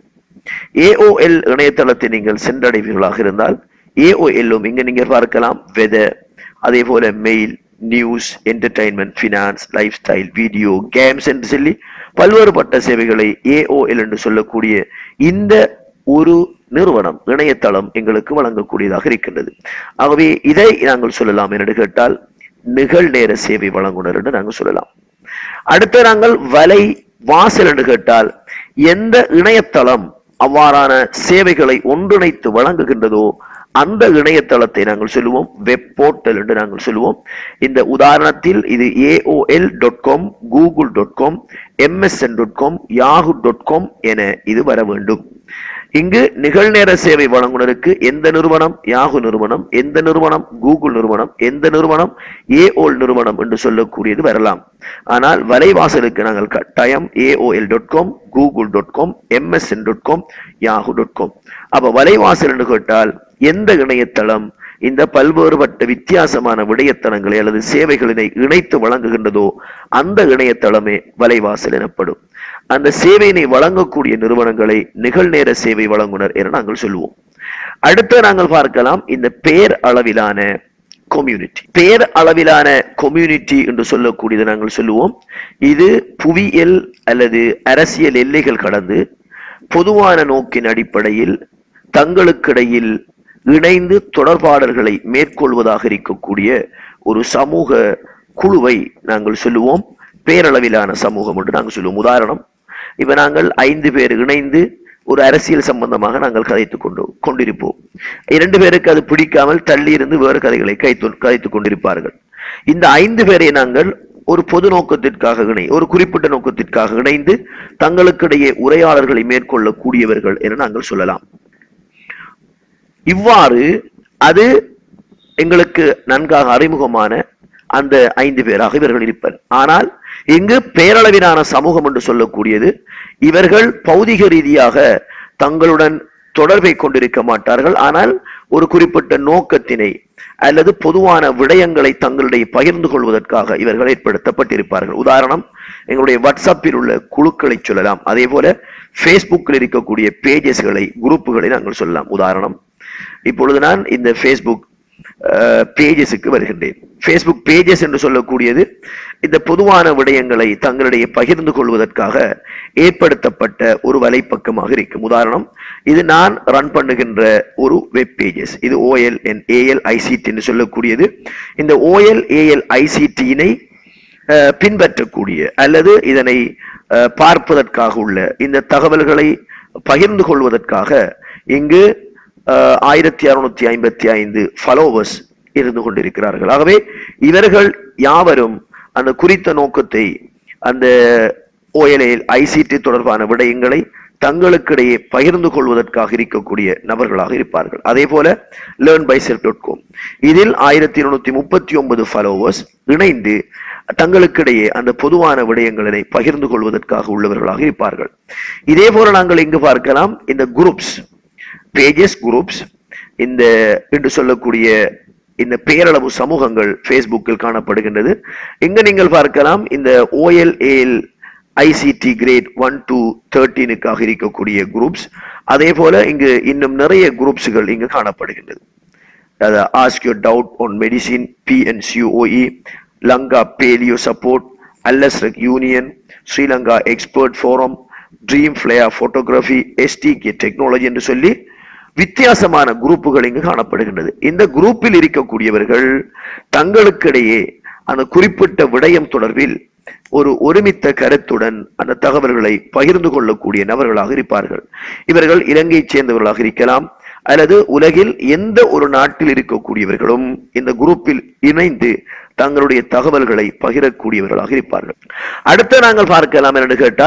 ஏஓஎல் இணையதளத்தை நீங்கள் சென்றடைவீர்களாக இருந்தால் ஏஓஎல்லும் இங்க நீங்க பார்க்கலாம் வெதர் அதே போல mail news entertainment finance lifestyle video games என்று சொல்லி பல்வேறுபட்ட சேவைகளை ஏஓஎல் என்று சொல்லக்கூடிய இந்த ஒரு நிறுவனம் இணையதளம் எங்களுக்கு வழங்கக்கூடியதாக இருக்கின்றது ஆகவே இதை நாங்கள் சொல்லலாம் என்று கேட்டால் நிகழ்நேர சேவை வழங்குனர் என்று நாங்கள் சொல்லலாம் அடுத்து நாங்கள் வலை வாசல் என்று கேட்டால் எந்த இணையதளம் அவ்வாறான சேவைகளை ஒன்றிணைத்து வழங்குகின்றதோ அந்த இணையதளத்தை நாங்கள் சொல்லுவோம் வெப் போர்ட்டல் என்று நாங்கள் சொல்லுவோம் இந்த உதாரணத்தில் இது AOL dot com Google dot com MSN dot com Yahoo dot com என இது வர வேண்டும் இங்கு நிகழ்நேர சேவை வழங்குனருக்கு எந்த நிறுவனம் யாகு நிறுவனம் எந்த நிறுவனம் கூகுள் நிறுவனம் எந்த நிறுவனம் ஏஓல் நிறுவனம் என்று சொல்லக்கூடியது வரலாம் ஆனால் வலைவாசலுக்கு நாங்கள் கட்டாயம் AOL dot com Google dot com MSN dot com Yahoo dot com அப்ப வலைவாசல் என்று கேட்டால் எந்த இணையதளம் இந்த பல்வேறுபட்ட வித்தியாசமான விடயத்தனங்களை அல்லது சேவைகளினை இணைத்து வழங்குகின்றதோ அந்த இணையதளமே வலைவாசல் எனப்படும் அந்த சேவையினை வழங்கக்கூடிய நிறுவனங்களை நிகழ்நேர சேவை வழங்குனர் என நாங்கள் சொல்லுவோம் அடுத்து நாங்கள் பார்க்கலாம் இந்த பேர் அளவிலான கம்யூனிட்டி பேர் அளவிலான கம்யூனிட்டி என்று சொல்லக்கூடியது நாங்கள் சொல்லுவோம் இது புவியியல் அல்லது அரசியல் எல்லைகள் கடந்து பொதுவான நோக்கின் அடிப்படையில் தங்களுக்கிடையில் இணைந்து தொடர்பாடல்களை மேற்கொள்வதாக இருக்கக்கூடிய ஒரு சமூக குழுவை நாங்கள் சொல்லுவோம் பேரளவிலான சமூகம் என்று நாங்கள் சொல்லுவோம் உதாரணம் இப்ப நாங்கள் ஐந்து பேர் இணைந்து ஒரு அரசியல் சம்பந்தமாக நாங்கள் கதைத்துக் கொண்டு கொண்டிருப்போம் இரண்டு பேருக்கு அது பிடிக்காமல் தள்ளி இருந்து வேறு கதைகளை கைத்து கதைத்துக் கொண்டிருப்பார்கள் இந்த ஐந்து பேரை நாங்கள் ஒரு பொது நோக்கத்திற்காக இணை ஒரு குறிப்பிட்ட நோக்கத்திற்காக இணைந்து தங்களுக்கிடையே உரையாடல்களை மேற்கொள்ளக்கூடியவர்கள் என நாங்கள் சொல்லலாம் இவ்வாறு அது எங்களுக்கு நன்காக அறிமுகமான அந்த ஐந்து பேராக இவர்கள் இருப்பர் ஆனால் இங்கு பேரளவிலான சமூகம் என்று சொல்லக்கூடியது இவர்கள் பௌதிக ரீதியாக தங்களுடன் தொடர்பை கொண்டிருக்க மாட்டார்கள் ஆனால் ஒரு குறிப்பிட்ட நோக்கத்தினை அல்லது பொதுவான விடயங்களை தங்களுடைய பகிர்ந்து கொள்வதற்காக இவர்கள் ஏற்படுத்தப்பட்டிருப்பார்கள் உதாரணம் எங்களுடைய வாட்ஸ்அப்பில் உள்ள குழுக்களை சொல்லலாம் அதே போல ஃபேஸ்புக்கில் இருக்கக்கூடிய பேஜஸ்களை குரூப்புகளை நாங்கள் சொல்லலாம் உதாரணம் இப்பொழுது நான் இந்த ஃபேஸ்புக் பேஜஸுக்கு வருகின்றேன் ஃபேஸ்புக் பேஜஸ் என்று சொல்லக்கூடியது இந்த பொதுவான விடயங்களை தங்களிடையே பகிர்ந்து கொள்வதற்காக ஏற்படுத்தப்பட்ட ஒரு வலைப்பக்கமாக இருக்கும் உதாரணம் இது நான் ரன் பண்ணுகின்ற ஒரு வெப் பேஜஸ் இது ஓஎல் என் ஏஎல் ஐசிடி என்று சொல்லக்கூடியது இந்த ஓஎல் ஏஎல் ஐசிடியினை பின்பற்றக்கூடிய அல்லது இதனை அஹ், பார்ப்பதற்காக உள்ள இந்த தகவல்களை பகிர்ந்து கொள்வதற்காக இங்கு அஹ், ஆயிரத்தி அறுநூத்தி ஐம்பத்தி ஐந்து ஃபாலோவர்ஸ் இருந்து கொண்டிருக்கிறார்கள் ஆகவே இவர்கள் யாவரும் அந்த குறித்த நோக்கத்தை அந்த ஓஎல்ஏல் ஐசிடி தொடர்பான விடயங்களை தங்களுக்கிடையே பகிர்ந்து கொள்வதற்காக இருக்கக்கூடிய நபர்களாக இருப்பார்கள் அதே போல learn by self dot com இதில் ஆயிரத்தி இருநூத்தி முப்பத்தி ஒன்பது ஃபாலோவர்ஸ் இணைந்து தங்களுக்கிடையே அந்த பொதுவான விடயங்களை பகிர்ந்து கொள்வதற்காக உள்ளவர்களாக இருப்பார்கள் இதே போல நாங்கள் இங்கு பார்க்கலாம் இந்த குரூப்ஸ் பேஜஸ் குரூப்ஸ் இந்த என்று சொல்லக்கூடிய இந்த பேரளவு சமூகங்கள் ஃபேஸ்புக்கில் காணப்படுகின்றது இங்க நீங்கள் பார்க்கலாம் இந்த OL AL ICT grade one to தேர்ட்டீனுக்காக இருக்கக்கூடிய குரூப்ஸ் அதே போல இங்கு இன்னும் நிறைய குரூப்ஸ்கள் இங்கு காணப்படுகின்றது அதாவது ask your doubt on medicine பிஎன்சியூஓஇ லங்கா பேலியோ சப்போர்ட் அல்லஸ்ரக் union Sri Lanka expert forum dream flyer photography SDK technology என்று சொல்லி வித்தியாசமான குரூப்புகள் இங்கு காணப்படுகின்றது இந்த குரூப்பில் இருக்கக்கூடியவர்கள் தங்களுக்கிடையே அந்த குறிப்பிட்ட விடயம் தொடர்பில் ஒரு ஒருமித்த கருத்துடன் அந்த தகவல்களை பகிர்ந்து கொள்ளக்கூடிய நபர்களாக இருப்பார்கள் இவர்கள் இலங்கையைச் சேர்ந்தவர்களாக இருக்கலாம் அல்லது உலகில் எந்த ஒரு நாட்டில் இருக்கக்கூடியவர்களும் இந்த குரூப்பில் இணைந்து தங்களுடைய தகவல்களை பகிரக்கூடியவர்களாக இருப்பார்கள் அடுத்து நாங்கள் பார்க்கலாம் என்று கேட்டால்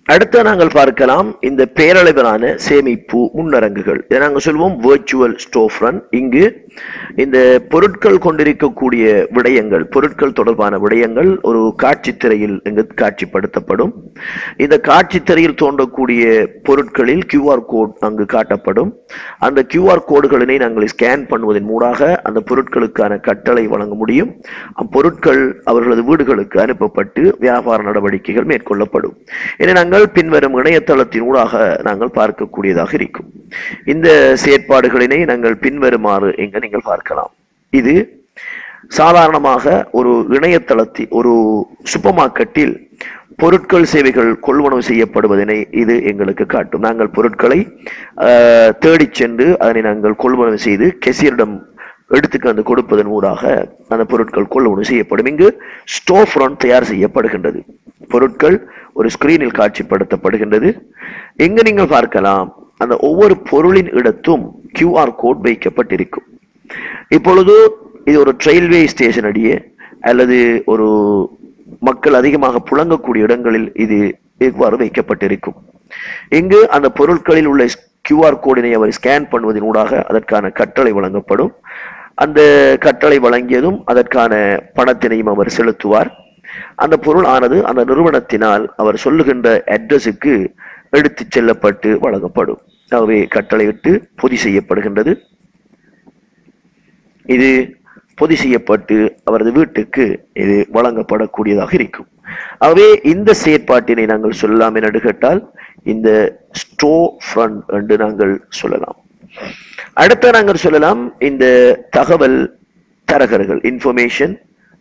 அடுத்து நாங்கள் பார்க்கலாம் இந்த பேரளவிலான சேமிப்பு முன்னரங்குகள் இதை நாங்கள் சொல்வோம் வேர்ச்சுவல் ஸ்டோஃப்ரன் இங்கு இந்த பொருட்கள் கொண்டிருக்கக்கூடிய விடயங்கள் பொருட்கள் தொடர்பான விடயங்கள் ஒரு காட்சி திரையில் இங்கு காட்சிப்படுத்தப்படும் இந்த காட்சி திரையில் தோன்றக்கூடிய பொருட்களில் கியூஆர் கோட் அங்கு காட்டப்படும் அந்த கியூஆர் கோடுகளினை நாங்கள் ஸ்கேன் பண்ணுவதன் மூலமாக அந்த பொருட்களுக்கான கட்டளை வழங்க முடியும் அப்பொருட்கள் அவர்களது வீடுகளுக்கு அனுப்பப்பட்டு வியாபார நடவடிக்கைகள் மேற்கொள்ளப்படும் என நாங்கள் பின்வரும் இணையதளத்தின் ஊடாக நாங்கள் பார்க்கக்கூடியதாக இருக்கும் இந்த செயற்பாடுகளினை நாங்கள் பின்வருமாறு இங்கு நீங்கள் பார்க்கலாம் இது சாதாரணமாக ஒரு இணையதளத்தில் ஒரு சூப்பர் மார்க்கெட்டில் பொருட்கள் சேவைகள் கொள்வனவு செய்யப்படுவதனை இது எங்களுக்கு காட்டும் நாங்கள் பொருட்களை ஆஹ், தேடிச் சென்று அதனை நாங்கள் கொள்வனவு செய்து கெசியரிடம் எடுத்துக்கொண்டு கொடுப்பதன் ஊடாக அந்த பொருட்கள் கொள்வனவு செய்யப்படும் இங்கு ஸ்டோர் தயார் செய்யப்படுகின்றது பொருட்கள் ஒரு ஸ்கிரீனில் காட்சிப்படுத்தப்படுகின்றது இங்கு நீங்கள் பார்க்கலாம் அந்த ஒவ்வொரு பொருளின் இடத்தும் கியூஆர் கோட் வைக்கப்பட்டிருக்கும் இப்பொழுது இது ஒரு ரயில்வே ஸ்டேஷன் அடியே அல்லது ஒரு மக்கள் அதிகமாக புழங்கக்கூடிய இடங்களில் இது இவ்வாறு வைக்கப்பட்டிருக்கும் இங்கு அந்த பொருட்களில் உள்ள கியூஆர் கோடினை அவர் ஸ்கேன் பண்ணுவதன் ஊடாக அதற்கான கட்டளை வழங்கப்படும் அந்த கட்டளை வழங்கியதும் அதற்கான பணத்தினையும் அவர் செலுத்துவார் அந்த பொருள் ஆனது அந்த நிறுவனத்தினால் அவர் சொல்லுகின்ற அட்ரஸுக்கு எடுத்துச் செல்லப்பட்டு வழங்கப்படும் ஆகவே கட்டளையிட்டு பொதி செய்யப்படுகின்றது இது பொதி செய்யப்பட்டு அவரது வீட்டுக்கு இது வழங்கப்படக்கூடியதாக இருக்கும் ஆகவே இந்த செயற்பாட்டினை நாங்கள் சொல்லலாம் என கேட்டால் இந்த ஸ்டோ ஃப்ரண்ட் என்று நாங்கள் சொல்லலாம் அடுத்த நாங்கள் சொல்லலாம் இந்த தகவல் தரகர்கள் இன்ஃபர்மேஷன்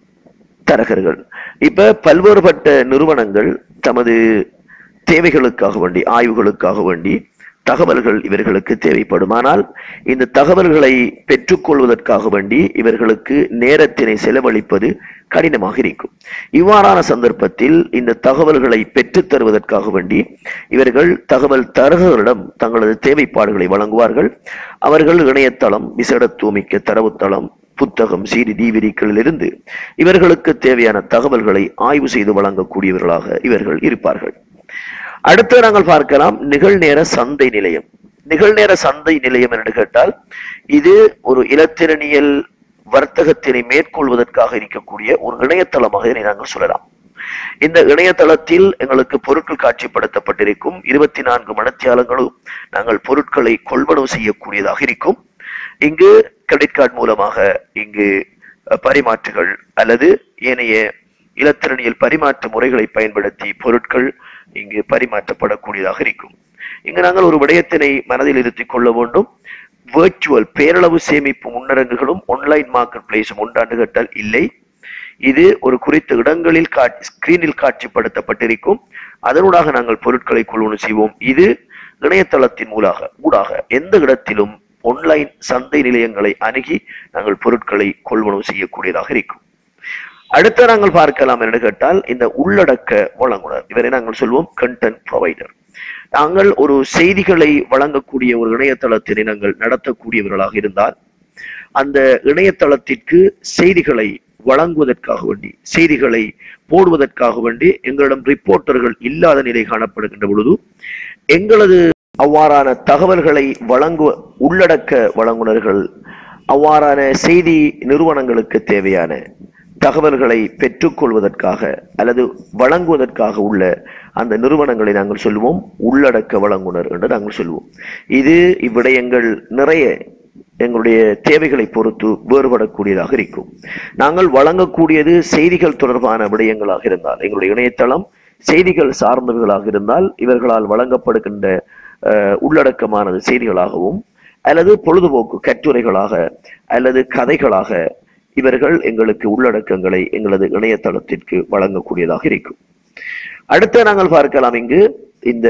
தரகர்கள் இப்ப பல்வேறுபட்ட நிறுவனங்கள் தமது தேவைகளுக்காக வேண்டி ஆய்வுகளுக்காக வேண்டி தகவல்கள் இவர்களுக்கு தேவைப்படும் ஆனால் இந்த தகவல்களை பெற்றுக்கொள்வதற்காக வேண்டி இவர்களுக்கு நேரத்தினை செலவழிப்பது கடினமாக இருக்கும் இவ்வாறான சந்தர்ப்பத்தில் இந்த தகவல்களை பெற்றுத் தருவதற்காக வேண்டி இவர்கள் தகவல் தரகர்களிடம் தங்களது தேவைப்பாடுகளை வழங்குவார்கள் அவர்கள் இணையதளம் விசேடத்துவமிக்க தரவுத்தளம் புத்தகம் சிடி டிவிடிகளிலிருந்து இவர்களுக்கு தேவையான தகவல்களை ஆய்வு செய்து வழங்கக்கூடியவர்களாக இவர்கள் இருப்பார்கள் அடுத்து நாங்கள் பார்க்கலாம் நிகழ்நேர சந்தை நிலையம் நிகழ்நேர சந்தை நிலையம் என்று கேட்டால் இது ஒரு இலத்திரனியல் வர்த்தகத்தினை மேற்கொள்வதற்காக இருக்கக்கூடிய ஒரு இணையதளமாக இதனை நாங்கள் சொல்லலாம் இந்த இணையதளத்தில் எங்களுக்கு பொருட்கள் காட்சிப்படுத்தப்பட்டிருக்கும் இருபத்தி நான்கு மணத்தியாலங்களும் நாங்கள் பொருட்களை கொள்வனவு செய்யக்கூடியதாக இருக்கும் இங்கு கிரெடிட் கார்டு மூலமாக இங்கு அஹ், பரிமாற்றுகள் அல்லது ஏனைய இலத்திரனியல் பரிமாற்ற முறைகளை பயன்படுத்தி பொருட்கள் இங்கு பரிமாற்றப்படக்கூடியதாக இருக்கும் இங்கு நாங்கள் ஒரு விடயத்தினை மனதில் இருத்திக் கொள்ள வேண்டும் வேர்ச்சுவல் பேரளவு சேமிப்பு முன்னரங்குகளும் ஆன்லைன் மார்க்கெட் பிளேஸும் உண்டாண்டு கேட்டால் இல்லை இது ஒரு குறித்த இடங்களில் காட்சி ஸ்கிரீனில் காட்சிப்படுத்தப்பட்டிருக்கும் அதனூடாக நாங்கள் பொருட்களை கொள்வனவு செய்வோம் இது இணையதளத்தின் மூலாக ஊடாக எந்த இடத்திலும் ஆன்லைன் சந்தை நிலையங்களை அணுகி நாங்கள் பொருட்களை கொள்வனவு செய்யக்கூடியதாக இருக்கும் அடுத்து நாங்கள் பார்க்கலாம் என்று கேட்டால் இந்த உள்ளடக்க வழங்குனர் இவரை நாங்கள் சொல்வோம் கண்டென்ட் ப்ரொவைடர் நாங்கள் ஒரு செய்திகளை வழங்கக்கூடிய ஒரு இணையதளத்தினை நாங்கள் நடத்தக்கூடியவர்களாக இருந்தால் அந்த இணையதளத்திற்கு செய்திகளை வழங்குவதற்காக வேண்டி செய்திகளை போடுவதற்காக வேண்டி எங்களிடம் ரிப்போர்ட்டர்கள் இல்லாத நிலை காணப்படுகின்ற பொழுது எங்களது அவ்வாறான தகவல்களை வழங்கு உள்ளடக்க வழங்குனர்கள் அவ்வாறான செய்தி நிறுவனங்களுக்கு தேவையான தகவல்களை பெற்றுக்கொள்வதற்காக அல்லது வழங்குவதற்காக உள்ள அந்த நிறுவனங்களை நாங்கள் சொல்லுவோம் உள்ளடக்க வழங்குனர் என்று நாங்கள் சொல்லுவோம் இது இவ்விடயங்கள் நிறைய எங்களுடைய தேவைகளை பொறுத்து வேறுபடக்கூடியதாக இருக்கும் நாங்கள் வழங்கக்கூடியது செய்திகள் தொடர்பான விடயங்களாக இருந்தால் எங்களுடைய இணையதளம் செய்திகள் சார்ந்தவர்களாக இருந்தால் இவர்களால் வழங்கப்படுகின்ற அஹ், உள்ளடக்கமானது செய்திகளாகவும் அல்லது பொழுதுபோக்கு கட்டுரைகளாக அல்லது கதைகளாக இவர்கள் எங்களுக்கு உள்ளடக்கங்களை எங்களது இணையதளத்திற்கு வழங்கக்கூடியதாக இருக்கும் அடுத்து நாங்கள் பார்க்கலாம் இங்கு இந்த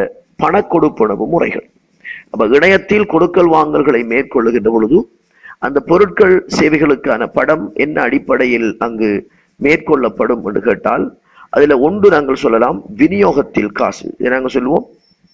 பண கொடுப்பனவு முறைகள் அப்ப இணையத்தில் கொடுக்கல் வாங்கல்களை மேற்கொள்ளுகின்ற பொழுது அந்த பொருட்கள் சேவைகளுக்கான படம் என்ன அடிப்படையில் அங்கு மேற்கொள்ளப்படும் என்று கேட்டால் அதுல ஒன்று நாங்கள் சொல்லலாம் விநியோகத்தில் காசு இதை நாங்கள் சொல்லுவோம்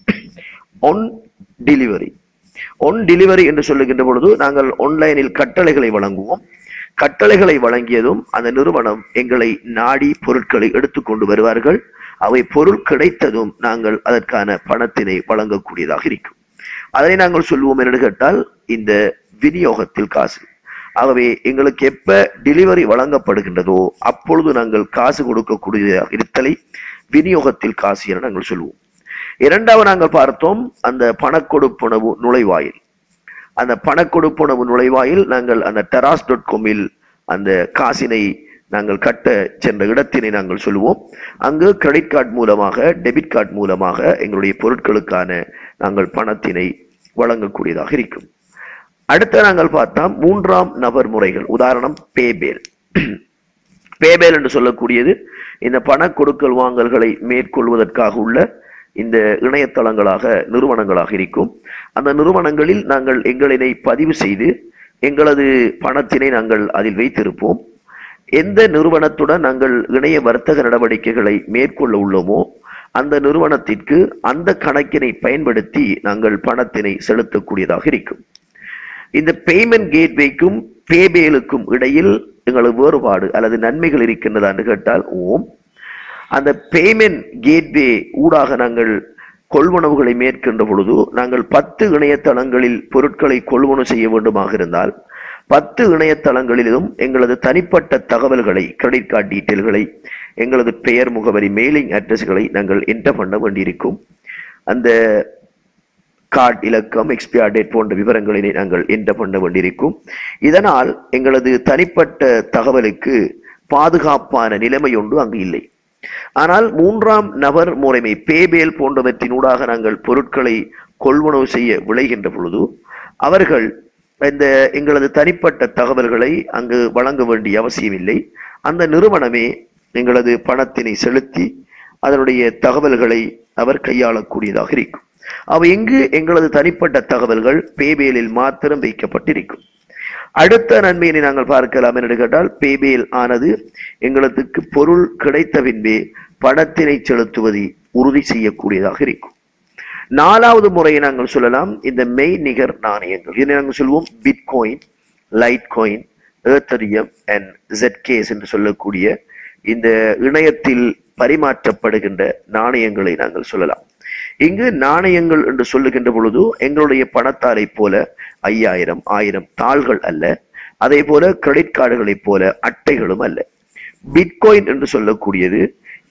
ஒன் டெலிவரி ஒன் டெலிவரி என்று சொல்லுகின்ற பொழுது நாங்கள் ஆன்லைனில் கட்டளைகளை வழங்குவோம் கட்டளைகளை வழங்கியதும் அந்த நிறுவனம் எங்களை நாடி பொருட்களை எடுத்துக்கொண்டு வருவார்கள் அவை பொருள் கிடைத்ததும் நாங்கள் அதற்கான பணத்தினை வழங்கக்கூடியதாக இருக்கும் அதனை நாங்கள் சொல்லுவோம் என்று கேட்டால் இந்த விநியோகத்தில் காசு ஆகவே எங்களுக்கு எப்ப டெலிவரி வழங்கப்படுகின்றதோ அப்பொழுது நாங்கள் காசு கொடுக்கக்கூடிய இருத்தலை விநியோகத்தில் காசு என நாங்கள் சொல்லுவோம் இரண்டாவது நாங்கள் பார்த்தோம் அந்த பணக்கொடுப்புணவு நுழைவாயில் அந்த பணக்கொடுப்புணவு நுழைவாயில் நாங்கள் அந்த டெராஸ் டாட் காமில் அந்த காசினை நாங்கள் கட்ட சென்ற இடத்தினை நாங்கள் சொல்லுவோம் அங்கு கிரெடிட் கார்டு மூலமாக டெபிட் கார்டு மூலமாக எங்களுடைய பொருட்களுக்கான நாங்கள் பணத்தினை வழங்கக்கூடியதாக இருக்கும் அடுத்த நாங்கள் பார்த்தா மூன்றாம் நபர் முறைகள் உதாரணம் பேபேல் பேபேல் என்று சொல்லக்கூடியது இந்த பண கொடுக்கல் வாங்கல்களை மேற்கொள்வதற்காக உள்ள இந்த இணையதளங்களாக நிறுவனங்களாக இருக்கும் அந்த நிறுவனங்களில் நாங்கள் எங்களினை பதிவு செய்து எங்களது பணத்தினை நாங்கள் அதில் வைத்திருப்போம் எந்த நிறுவனத்துடன் நாங்கள் இணைய வர்த்தக நடவடிக்கைகளை மேற்கொள்ள உள்ளோமோ அந்த நிறுவனத்திற்கு அந்த கணக்கினை பயன்படுத்தி நாங்கள் பணத்தினை செலுத்தக்கூடியதாக இருக்கும் இந்த பேமெண்ட் கேட்வேக்கும் பேபேலுக்கும் இடையில் எங்களுக்கு வேறுபாடு அல்லது நன்மைகள் இருக்கின்றதா என்று கேட்டால் ஓம் அந்த பேமெண்ட் கேட்வே ஊடாக நாங்கள் கொள்வனவுகளை மேற்கொண்ட பொழுது நாங்கள் பத்து இணையதளங்களில் பொருட்களை கொள்வனவு செய்ய வேண்டுமாக இருந்தால் பத்து இணையதளங்களிலும் எங்களது தனிப்பட்ட தகவல்களை கிரெடிட் கார்டு டீட்டெயில்களை எங்களது பெயர் முகவரி மெயிலிங் அட்ரஸ்களை நாங்கள் என்டர் பண்ண வேண்டியிருக்கும் அந்த கார்டு இலக்கம் எக்ஸ்பியர் டேட் போன்ற விவரங்களினை நாங்கள் என்டர் பண்ண வேண்டியிருக்கும் இதனால் எங்களது தனிப்பட்ட தகவலுக்கு பாதுகாப்பான நிலைமை ஒன்று அங்கு இல்லை ஆனால் மூன்றாம் நபர் முறைமை பேபேல் போன்றவற்றினூடாக நாங்கள் பொருட்களை கொள்வனவு செய்ய விளைகின்ற பொழுது அவர்கள் இந்த எங்களது தனிப்பட்ட தகவல்களை அங்கு வழங்க வேண்டிய அவசியமில்லை அந்த நிறுவனமே எங்களது பணத்தினை செலுத்தி அதனுடைய தகவல்களை அவர் கையாளக்கூடியதாக இருக்கும் அவை எங்கு எங்களது தனிப்பட்ட தகவல்கள் பேபேலில் மாத்திரம் வைக்கப்பட்டிருக்கும் அடுத்த நன்மையினை நாங்கள் பார்க்கலாம் என்று கேட்டால் பேபேல் ஆனது எங்களுக்கு பொருள் கிடைத்த பின்பே பணத்தினை செலுத்துவதை உறுதி செய்யக்கூடியதாக இருக்கும் நாலாவது முறையை நாங்கள் சொல்லலாம் இந்த மெய் நிகர் நாணயங்கள் இதை நாங்கள் சொல்வோம் bitcoin Litecoin Ethereum and ஜெட்கேஸ் என்று சொல்லக்கூடிய இந்த இணையத்தில் பரிமாற்றப்படுகின்ற நாணயங்களை நாங்கள் சொல்லலாம் இங்கு நாணயங்கள் என்று சொல்லுகின்ற பொழுது எங்களுடைய பணத்தாரை போல ஐயாயிரம் ஆயிரம் தாள்கள் அல்ல அதே போல கிரெடிட் கார்டுகளைப் போல அட்டைகளும் அல்ல பிட்காயின் என்று சொல்லக்கூடியது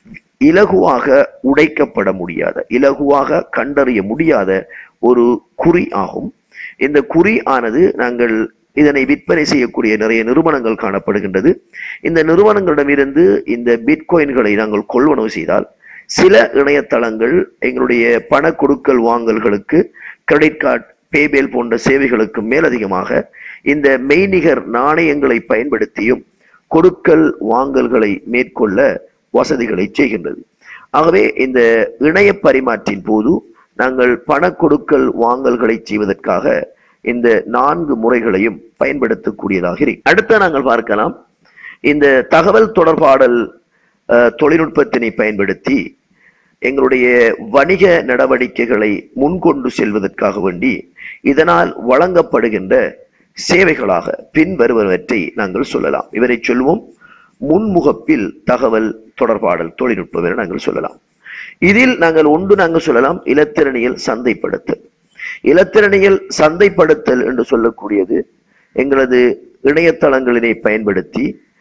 இலகுவாக உடைக்கப்பட முடியாத இலகுவாக கண்டறிய முடியாத ஒரு குறி ஆகும் இந்த குறி ஆனது நாங்கள் இதனை விற்பனை செய்யக்கூடிய நிறைய நிறுவனங்கள் காணப்படுகின்றது இந்த நிறுவனங்களிடமிருந்து இந்த பிட்காயின்களை நாங்கள் கொள்வனவு செய்தால் சில இணையதளங்கள் எங்களுடைய பண கொடுக்கல் வாங்கல்களுக்கு கிரெடிட் கார்டு பேபேல் போன்ற சேவைகளுக்கு மேலதிகமாக இந்த மெய்நிகர் நாணயங்களை பயன்படுத்தியும் கொடுக்கல் வாங்கல்களை மேற்கொள்ள வசதிகளை செய்கின்றது ஆகவே இந்த இணைய பரிமாற்றின் போது நாங்கள் பண கொடுக்கல் வாங்கல்களை செய்வதற்காக இந்த நான்கு முறைகளையும் பயன்படுத்தக்கூடியதாக இருக்கு அடுத்த நாங்கள் பார்க்கலாம் இந்த தகவல் தொடர்பாடல் அஹ், தொழில்நுட்பத்தினை பயன்படுத்தி எங்களுடைய வணிக நடவடிக்கைகளை முன்கொண்டு செல்வதற்காக வேண்டி இதனால் வழங்கப்படுகின்ற சேவைகளாக பின்வருவனவற்றை நாங்கள் சொல்லலாம் இவரை சொல்வோம் முன்முகப்பில் தகவல் தொடர்பாடல் தொழில்நுட்பம் என நாங்கள் சொல்லலாம் இதில் நாங்கள் ஒன்று நாங்கள் சொல்லலாம் இலத்திரனியல் சந்தைப்படுத்தல் இலத்திரனியல் சந்தைப்படுத்தல் என்று சொல்லக்கூடியது எங்களது இணையதளங்களினை பயன்படுத்தி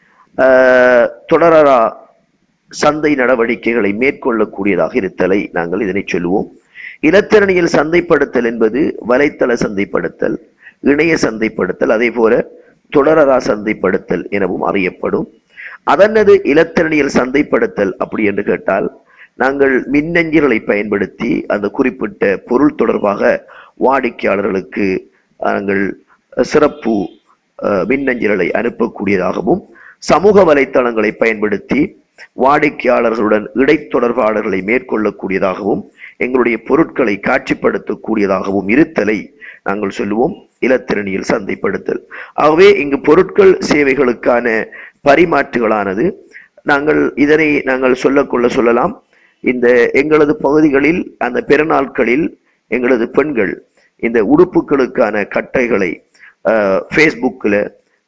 ஆஹ், தொடரா சந்தை நடவடிக்கைகளை மேற்கொள்ளக்கூடியதாக இருத்தலை நாங்கள் இதனை சொல்லுவோம் இலத்திரனியல் சந்தைப்படுத்தல் என்பது வலைத்தள சந்தைப்படுத்தல் இணைய சந்தைப்படுத்தல் அதே போல தொடரரா சந்தைப்படுத்தல் எனவும் அறியப்படும் அதனது இலத்திரனியல் சந்தைப்படுத்தல் அப்படி என்று கேட்டால் நாங்கள் மின்னஞ்சல்களை பயன்படுத்தி அந்த குறிப்பிட்ட பொருள் தொடர்பாக வாடிக்கையாளர்களுக்கு நாங்கள் சிறப்பு அஹ், மின்னஞ்சல்களை அனுப்பக்கூடியதாகவும் சமூக வலைத்தளங்களை பயன்படுத்தி வாடிக்கையாளர்களுடன் இடைத்தொடர்பாளர்களை மேற்கொள்ளக்கூடியதாகவும் எங்களுடைய பொருட்களை காட்சிப்படுத்தக்கூடியதாகவும் இருத்தலை நாங்கள் சொல்லுவோம் இலத்திரனியல் சந்தைப்படுத்தல் ஆகவே இங்கு பொருட்கள் சேவைகளுக்கான பரிமாற்றுகளானது நாங்கள் இதனை நாங்கள் சொல்லக்கொள்ள சொல்லலாம் இந்த எங்களது பகுதிகளில் அந்த பெருநாட்களில் எங்களது பெண்கள் இந்த உடுப்புகளுக்கான கட்டைகளை ஃபேஸ்புக்கில்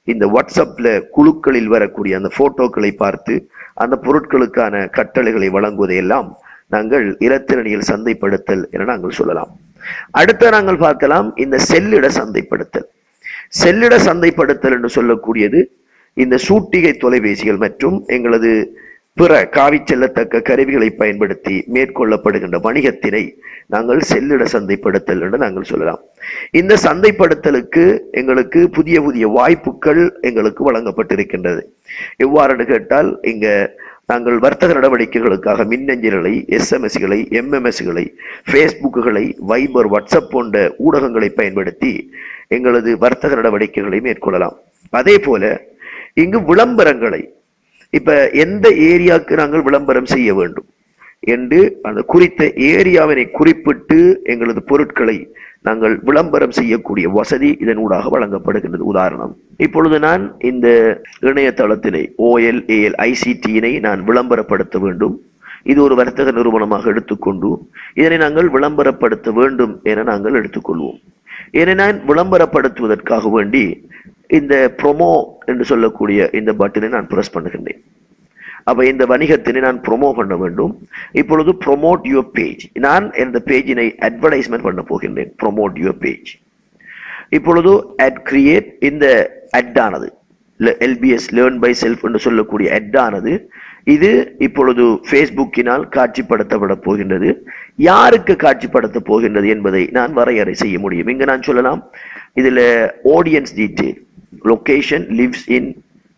இந்த வாட்ஸ்அப்ல குழுக்களில் வரக்கூடிய அந்த போட்டோக்களை பார்த்து அந்த பொருட்களுக்கான கட்டளைகளை வழங்குவதையெல்லாம் நாங்கள் இரத்திரணியில் சந்தைப்படுத்தல் என நாங்கள் சொல்லலாம் அடுத்த நாங்கள் பார்க்கலாம் இந்த செல்லிட சந்தைப்படுத்தல் செல்லிட சந்தைப்படுத்தல் என்று சொல்லக்கூடியது இந்த சூட்டிகை தொலைபேசிகள் மற்றும் எங்களது பிற காவி செல்லத்தக்க கருவிகளை பயன்படுத்தி மேற்கொள்ளப்படுகின்ற வணிகத்தினை நாங்கள் செல்லிட சந்தைப்படுத்தல் என்று நாங்கள் சொல்லலாம் இந்த சந்தைப்படுத்தலுக்கு எங்களுக்கு புதிய புதிய வாய்ப்புகள் எங்களுக்கு வழங்கப்பட்டிருக்கின்றது எவ்வாறு கேட்டால் இங்க நாங்கள் வர்த்தக நடவடிக்கைகளுக்காக மின்னஞ்சல்களை எஸ்எம்எஸ்களை எம்எம்எஸ்களை ஃபேஸ்புக்குகளை வைபர் வாட்ஸ்அப் போன்ற ஊடகங்களை பயன்படுத்தி எங்களது வர்த்தக நடவடிக்கைகளை மேற்கொள்ளலாம் அதே போல இங்கு விளம்பரங்களை இப்ப எந்த ஏரியாவுக்கு நாங்கள் விளம்பரம் செய்ய வேண்டும் என்று அந்த குறித்த ஏரியாவினை குறிப்பிட்டு எங்களது பொருட்களை நாங்கள் விளம்பரம் செய்யக்கூடிய வசதி இதன் ஊடாக வழங்கப்படுகின்றது உதாரணம் இப்பொழுது நான் இந்த இணையதளத்தினை ஓஎல் ஏஎல் ஐசிடியினை நான் விளம்பரப்படுத்த வேண்டும் இது ஒரு வர்த்தக நிறுவனமாக எடுத்துக்கொண்டு இதனை நாங்கள் விளம்பரப்படுத்த வேண்டும் என நாங்கள் எடுத்துக்கொள்வோம் இதனை நான் விளம்பரப்படுத்துவதற்காக வேண்டி இந்த ப்ரொமோ என்று சொல்லக்கூடிய இந்த பட்டனை நான் பிரஸ் பண்ணுகின்றேன் அப்ப இந்த வணிகத்தினை நான் ப்ரொமோ பண்ண வேண்டும் இப்பொழுது ப்ரொமோட் யுவர் பேஜ் நான் இந்த பேஜினை அட்வர்டைஸ்மெண்ட் பண்ண போகின்றேன் ப்ரொமோட் யுவர் பேஜ் இப்பொழுது அட் கிரியேட் இந்த அட் ஆனது எல்பிஎஸ் லேர்ன் பை செல்ஃப் என்று சொல்லக்கூடிய அட் ஆனது இது இப்பொழுது ஃபேஸ்புக்கினால் காட்சிப்படுத்தப்பட போகின்றது யாருக்கு காட்சிப்படுத்த போகின்றது என்பதை நான் வரையறை செய்ய முடியும் இங்க நான் சொல்லலாம் இதுல audience detail location lives in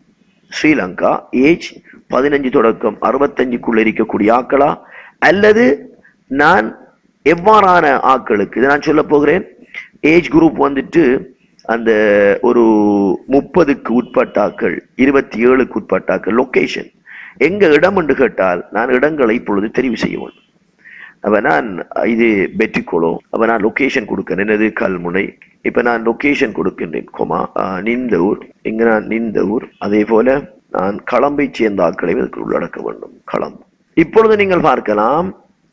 Sri Lanka age பதினஞ்சு தொடக்கம் அறுபத்தஞ்சுக்குள்ள இருக்கக்கூடிய ஆக்களா அல்லது நான் எவ்வாறான ஆக்களுக்கு இதை நான் சொல்ல போகிறேன் ஏஜ் குரூப் வந்துட்டு அந்த ஒரு முப்பதுக்கு உட்பட்ட ஆக்கள் இருபத்தி ஏழுக்கு உட்பட்ட ஆக்கள் லொகேஷன் எங்க இடம் என்று கேட்டால் நான் இடங்களை இப்பொழுது தெரிவு செய்ய வேண்டும் அப்ப நான் இது பெட்டிக்கோளோ அப்ப நான் லொகேஷன் கொடுக்கிறேன் என்னது கல்முனை இப்ப நான் லொகேஷன் கொடுக்கின்றேன் கொமா ஆஹ் நிந்த ஊர் இங்க நான் நிந்த ஊர் அதே போல நான் களம்பை சேர்ந்த ஆட்களை இதற்கு உள்ளடக்க வேண்டும் களம் இப்பொழுது நீங்கள் பார்க்கலாம்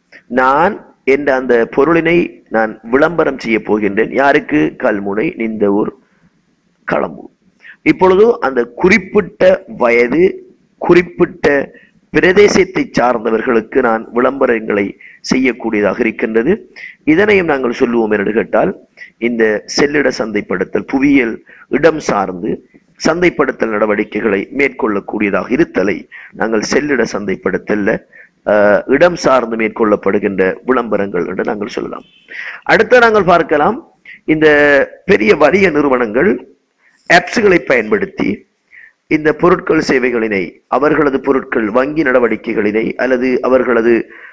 நான் என்ற அந்த பொருளினை நான் விளம்பரம் செய்ய போகின்றேன் யாருக்கு கல்முனை நிந்த ஊர் களம்பூர் இப்பொழுது அந்த குறிப்பிட்ட வயது குறிப்பிட்ட பிரதேசத்தை சார்ந்தவர்களுக்கு நான் விளம்பரங்களை செய்யக்கூடியதாக இருக்கின்றது இதனையும் நாங்கள் சொல்லுவோம் என்று கேட்டால் இந்த செல்லிட சந்தைப்படுத்தல் புவியியல் இடம் சார்ந்து சந்தைப்படுத்தல் நடவடிக்கைகளை மேற்கொள்ளக்கூடியதாக இருத்தலை நாங்கள் செல்லிட சந்தைப்படுத்தல்ல ஆஹ், இடம் சார்ந்து மேற்கொள்ளப்படுகின்ற விளம்பரங்கள் என்று நாங்கள் சொல்லலாம் அடுத்து நாங்கள் பார்க்கலாம் இந்த பெரிய வணிக நிறுவனங்கள் ஆப்ஸ்களை பயன்படுத்தி இந்த பொருட்கள் சேவைகளினை அவர்களது பொருட்கள் வங்கி நடவடிக்கைகளினை அல்லது அவர்களது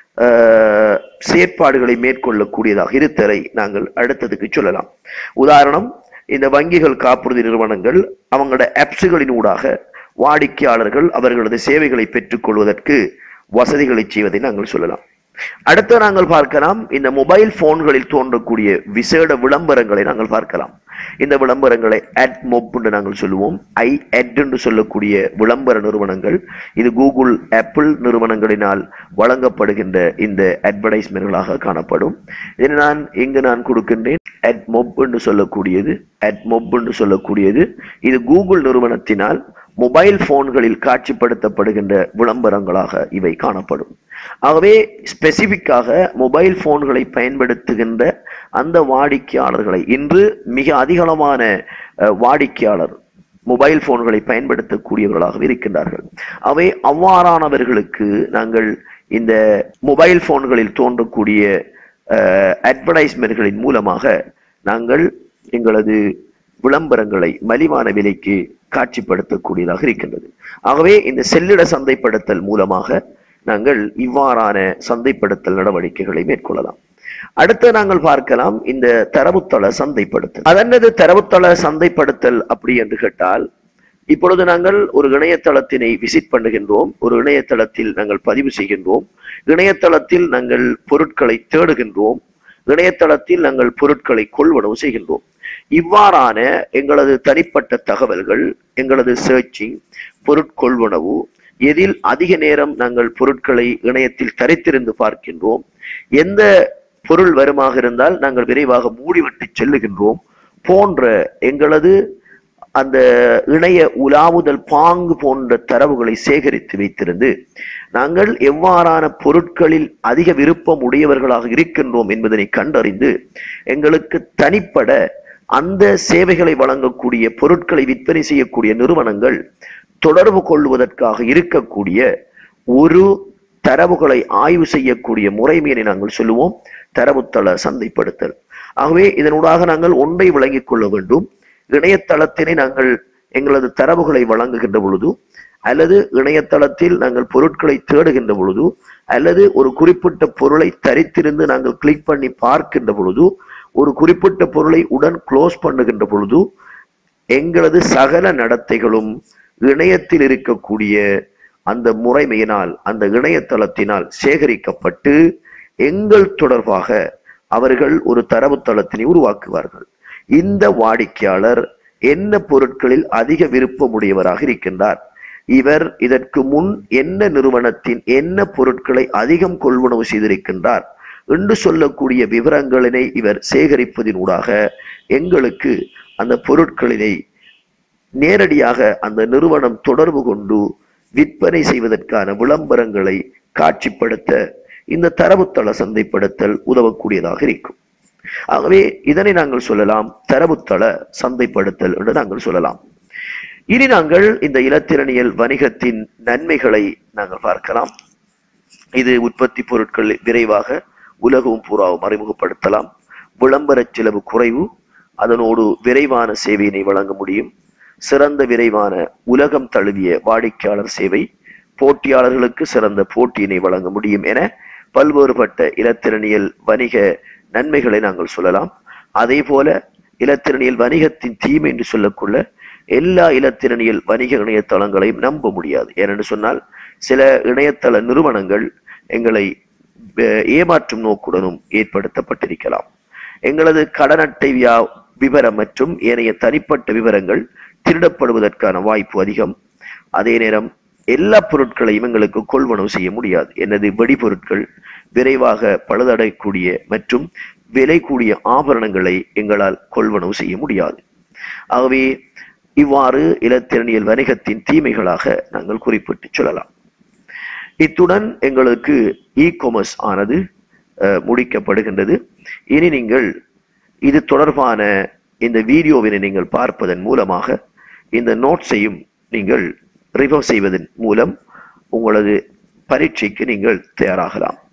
ஆஹ், செயற்பாடுகளை மேற்கொள்ளக்கூடியதாக இருத்தலை நாங்கள் அடுத்ததுக்கு சொல்லலாம் உதாரணம் இந்த வங்கிகள் காப்புறுதி நிறுவனங்கள் அவங்களோட ஆப்ஸ்களின் ஊடாக வாடிக்கையாளர்கள் அவர்களது சேவைகளை பெற்றுக்கொள்வதற்கு வசதிகளை செய்வதை நாங்கள் சொல்லலாம் அடுத்து நாங்கள் பார்க்கலாம் இந்த மொபைல் போன்களில் தோன்றக்கூடிய விசேட விளம்பரங்களை நாங்கள் பார்க்கலாம் இந்த விளம்பரங்களை அட் மொப் என்று நாங்கள் சொல்லுவோம் ஐ அட் என்று சொல்லக்கூடிய விளம்பர நிறுவனங்கள் இது கூகுள் ஆப்பிள் நிறுவனங்களினால் வழங்கப்படுகின்ற இந்த அட்வர்டைஸ்மெண்ட்களாக காணப்படும் இதனை நான் இங்கு நான் கொடுக்கின்றேன் அட் மொப் என்று சொல்லக்கூடியது அட் மொப் என்று சொல்லக்கூடியது இது கூகுள் நிறுவனத்தினால் மொபைல் போன்களில் காட்சிப்படுத்தப்படுகின்ற விளம்பரங்களாக இவை காணப்படும் ஆகவே ஸ்பெசிபிக்காக மொபைல் போன்களை பயன்படுத்துகின்ற அந்த வாடிக்கையாளர்களை இன்று மிக அதிகளவான அஹ், வாடிக்கையாளர் மொபைல் போன்களை பயன்படுத்தக்கூடியவர்களாக இருக்கின்றார்கள் அவை அவ்வாறானவர்களுக்கு நாங்கள் இந்த மொபைல் போன்களில் தோன்றக்கூடிய அட்வர்டைஸ்மெண்ட்களின் மூலமாக நாங்கள் எங்களது விளம்பரங்களை மலிவான விலைக்கு காட்சிப்படுத்தக்கூடியதாக இருக்கின்றது ஆகவே இந்த செல்லிட சந்தைப்படுத்தல் மூலமாக நாங்கள் இவ்வாறான சந்தைப்படுத்தல் நடவடிக்கைகளை மேற்கொள்ளலாம் அடுத்து நாங்கள் பார்க்கலாம் இந்த தரவுத்தள சந்தைப்படுத்தல் அதனது தரவுத்தள சந்தைப்படுத்தல் அப்படி என்று கேட்டால் இப்பொழுது நாங்கள் ஒரு இணையதளத்தினை விசிட் பண்ணுகின்றோம் ஒரு இணையதளத்தில் நாங்கள் பதிவு செய்கின்றோம் இணையதளத்தில் நாங்கள் பொருட்களை தேடுகின்றோம் இணையதளத்தில் நாங்கள் பொருட்களை கொள்வனவு செய்கின்றோம் இவ்வாறான எங்களது தனிப்பட்ட தகவல்கள் எங்களது சர்ச்சிங் பொருட்கொள்வனவு எதில் அதிக நேரம் நாங்கள் பொருட்களை இணையத்தில் தரித்திருந்து பார்க்கின்றோம் எந்த பொருள் வருமாக இருந்தால் நாங்கள் விரைவாக மூடிவிட்டு செல்லுகின்றோம் போன்ற எங்களது அந்த இணைய உலாவுதல் பாங்கு போன்ற தரவுகளை சேகரித்து வைத்திருந்து நாங்கள் எவ்வாறான பொருட்களில் அதிக விருப்பம் உடையவர்களாக இருக்கின்றோம் என்பதனை கண்டறிந்து எங்களுக்கு தனிப்பட அந்த சேவைகளை வழங்கக்கூடிய பொருட்களை விற்பனை செய்யக்கூடிய நிறுவனங்கள் தொடர்பு கொள்வதற்காக இருக்கக்கூடிய ஒரு தரவுகளை ஆய்வு செய்யக்கூடிய முறைமையினை நாங்கள் சொல்லுவோம் தரவுத்தள சந்தைப்படுத்தல் ஆகவே இதனூடாக நாங்கள் ஒன்றை விளங்கிக் கொள்ள வேண்டும் இணையதளத்தினை நாங்கள் எங்களது தரவுகளை வழங்குகின்ற பொழுது அல்லது இணையதளத்தில் நாங்கள் பொருட்களை தேடுகின்ற பொழுது அல்லது ஒரு குறிப்பிட்ட பொருளை தரித்திருந்து நாங்கள் கிளிக் பண்ணி பார்க்கின்ற பொழுது ஒரு குறிப்பிட்ட பொருளை உடன் க்ளோஸ் பண்ணுகின்ற பொழுது எங்களது சகல நடத்தைகளும் இணையத்தில் இருக்கக்கூடிய அந்த முறைமையினால் அந்த இணையதளத்தினால் சேகரிக்கப்பட்டு எங்கள் தொடர்பாக அவர்கள் ஒரு தரவுத்தளத்தினை உருவாக்குவார்கள் இந்த வாடிக்கையாளர் என்ன பொருட்களில் அதிக விருப்பமுடையவராக இருக்கின்றார் இவர் இதற்கு முன் என்ன நிறுவனத்தின் என்ன பொருட்களை அதிகம் கொள்வனவு செய்திருக்கின்றார் என்று சொல்லக்கூடிய விவரங்களினை இவர் சேகரிப்பதினூடாக எங்களுக்கு அந்த பொருட்களினை நேரடியாக அந்த நிறுவனம் தொடர்பு கொண்டு விற்பனை செய்வதற்கான விளம்பரங்களை காட்சிப்படுத்த இந்த தரவுத்தள சந்தைப்படுத்தல் உதவக்கூடியதாக இருக்கும் ஆகவே இதனை நாங்கள் சொல்லலாம் தரவுத்தள சந்தைப்படுத்தல் என்று நாங்கள் சொல்லலாம் இனி நாங்கள் இந்த இலத்திரனியல் வணிகத்தின் நன்மைகளை நாங்கள் பார்க்கலாம் இது உற்பத்தி பொருட்கள் விரைவாக உலகவும் பூராவும் அறிமுகப்படுத்தலாம் விளம்பர செலவு குறைவு அதனோடு விரைவான சேவையினை வழங்க முடியும் சிறந்த விரைவான உலகம் தழுவிய வாடிக்கையாளர் சேவை போட்டியாளர்களுக்கு சிறந்த போட்டியினை வழங்க முடியும் என பல்வேறுபட்ட இலத்திரனியல் வணிக நன்மைகளை நாங்கள் சொல்லலாம் அதே போல இலத்திரனியல் வணிகத்தின் தீமை என்று சொல்லக்குள்ள எல்லா இலத்திரனியல் வணிக இணையதளங்களையும் நம்ப முடியாது ஏனென்று சொன்னால் சில இணையதள நிறுவனங்கள் எங்களை அஹ், ஏமாற்றும் நோக்குடனும் ஏற்படுத்தப்பட்டிருக்கலாம் எங்களது கடன் அட்டை வியா விவரம் மற்றும் ஏனைய தனிப்பட்ட விவரங்கள் திருடப்படுவதற்கான வாய்ப்பு அதிகம் அதே நேரம் எல்லா பொருட்களையும் எங்களுக்கு கொள்வனவு செய்ய முடியாது எனது வெடிபொருட்கள் விரைவாக பழுதடையக்கூடிய மற்றும் விலை கூடிய ஆபரணங்களை எங்களால் கொள்வனவு செய்ய முடியாது ஆகவே இவ்வாறு இலத்திரனியல் வணிகத்தின் தீமைகளாக நாங்கள் குறிப்பிட்டு சொல்லலாம் இத்துடன் எங்களுக்கு இ காமர்ஸ் ஆனது அஹ், முடிக்கப்படுகின்றது இனி நீங்கள் இது தொடர்பான இந்த வீடியோவினை நீங்கள் பார்ப்பதன் மூலமாக இந்த நோட்ஸையும் நீங்கள் ரிவர்வ் செய்வதன் மூலம் உங்களது பரீட்சைக்கு நீங்கள் தயாராகலாம்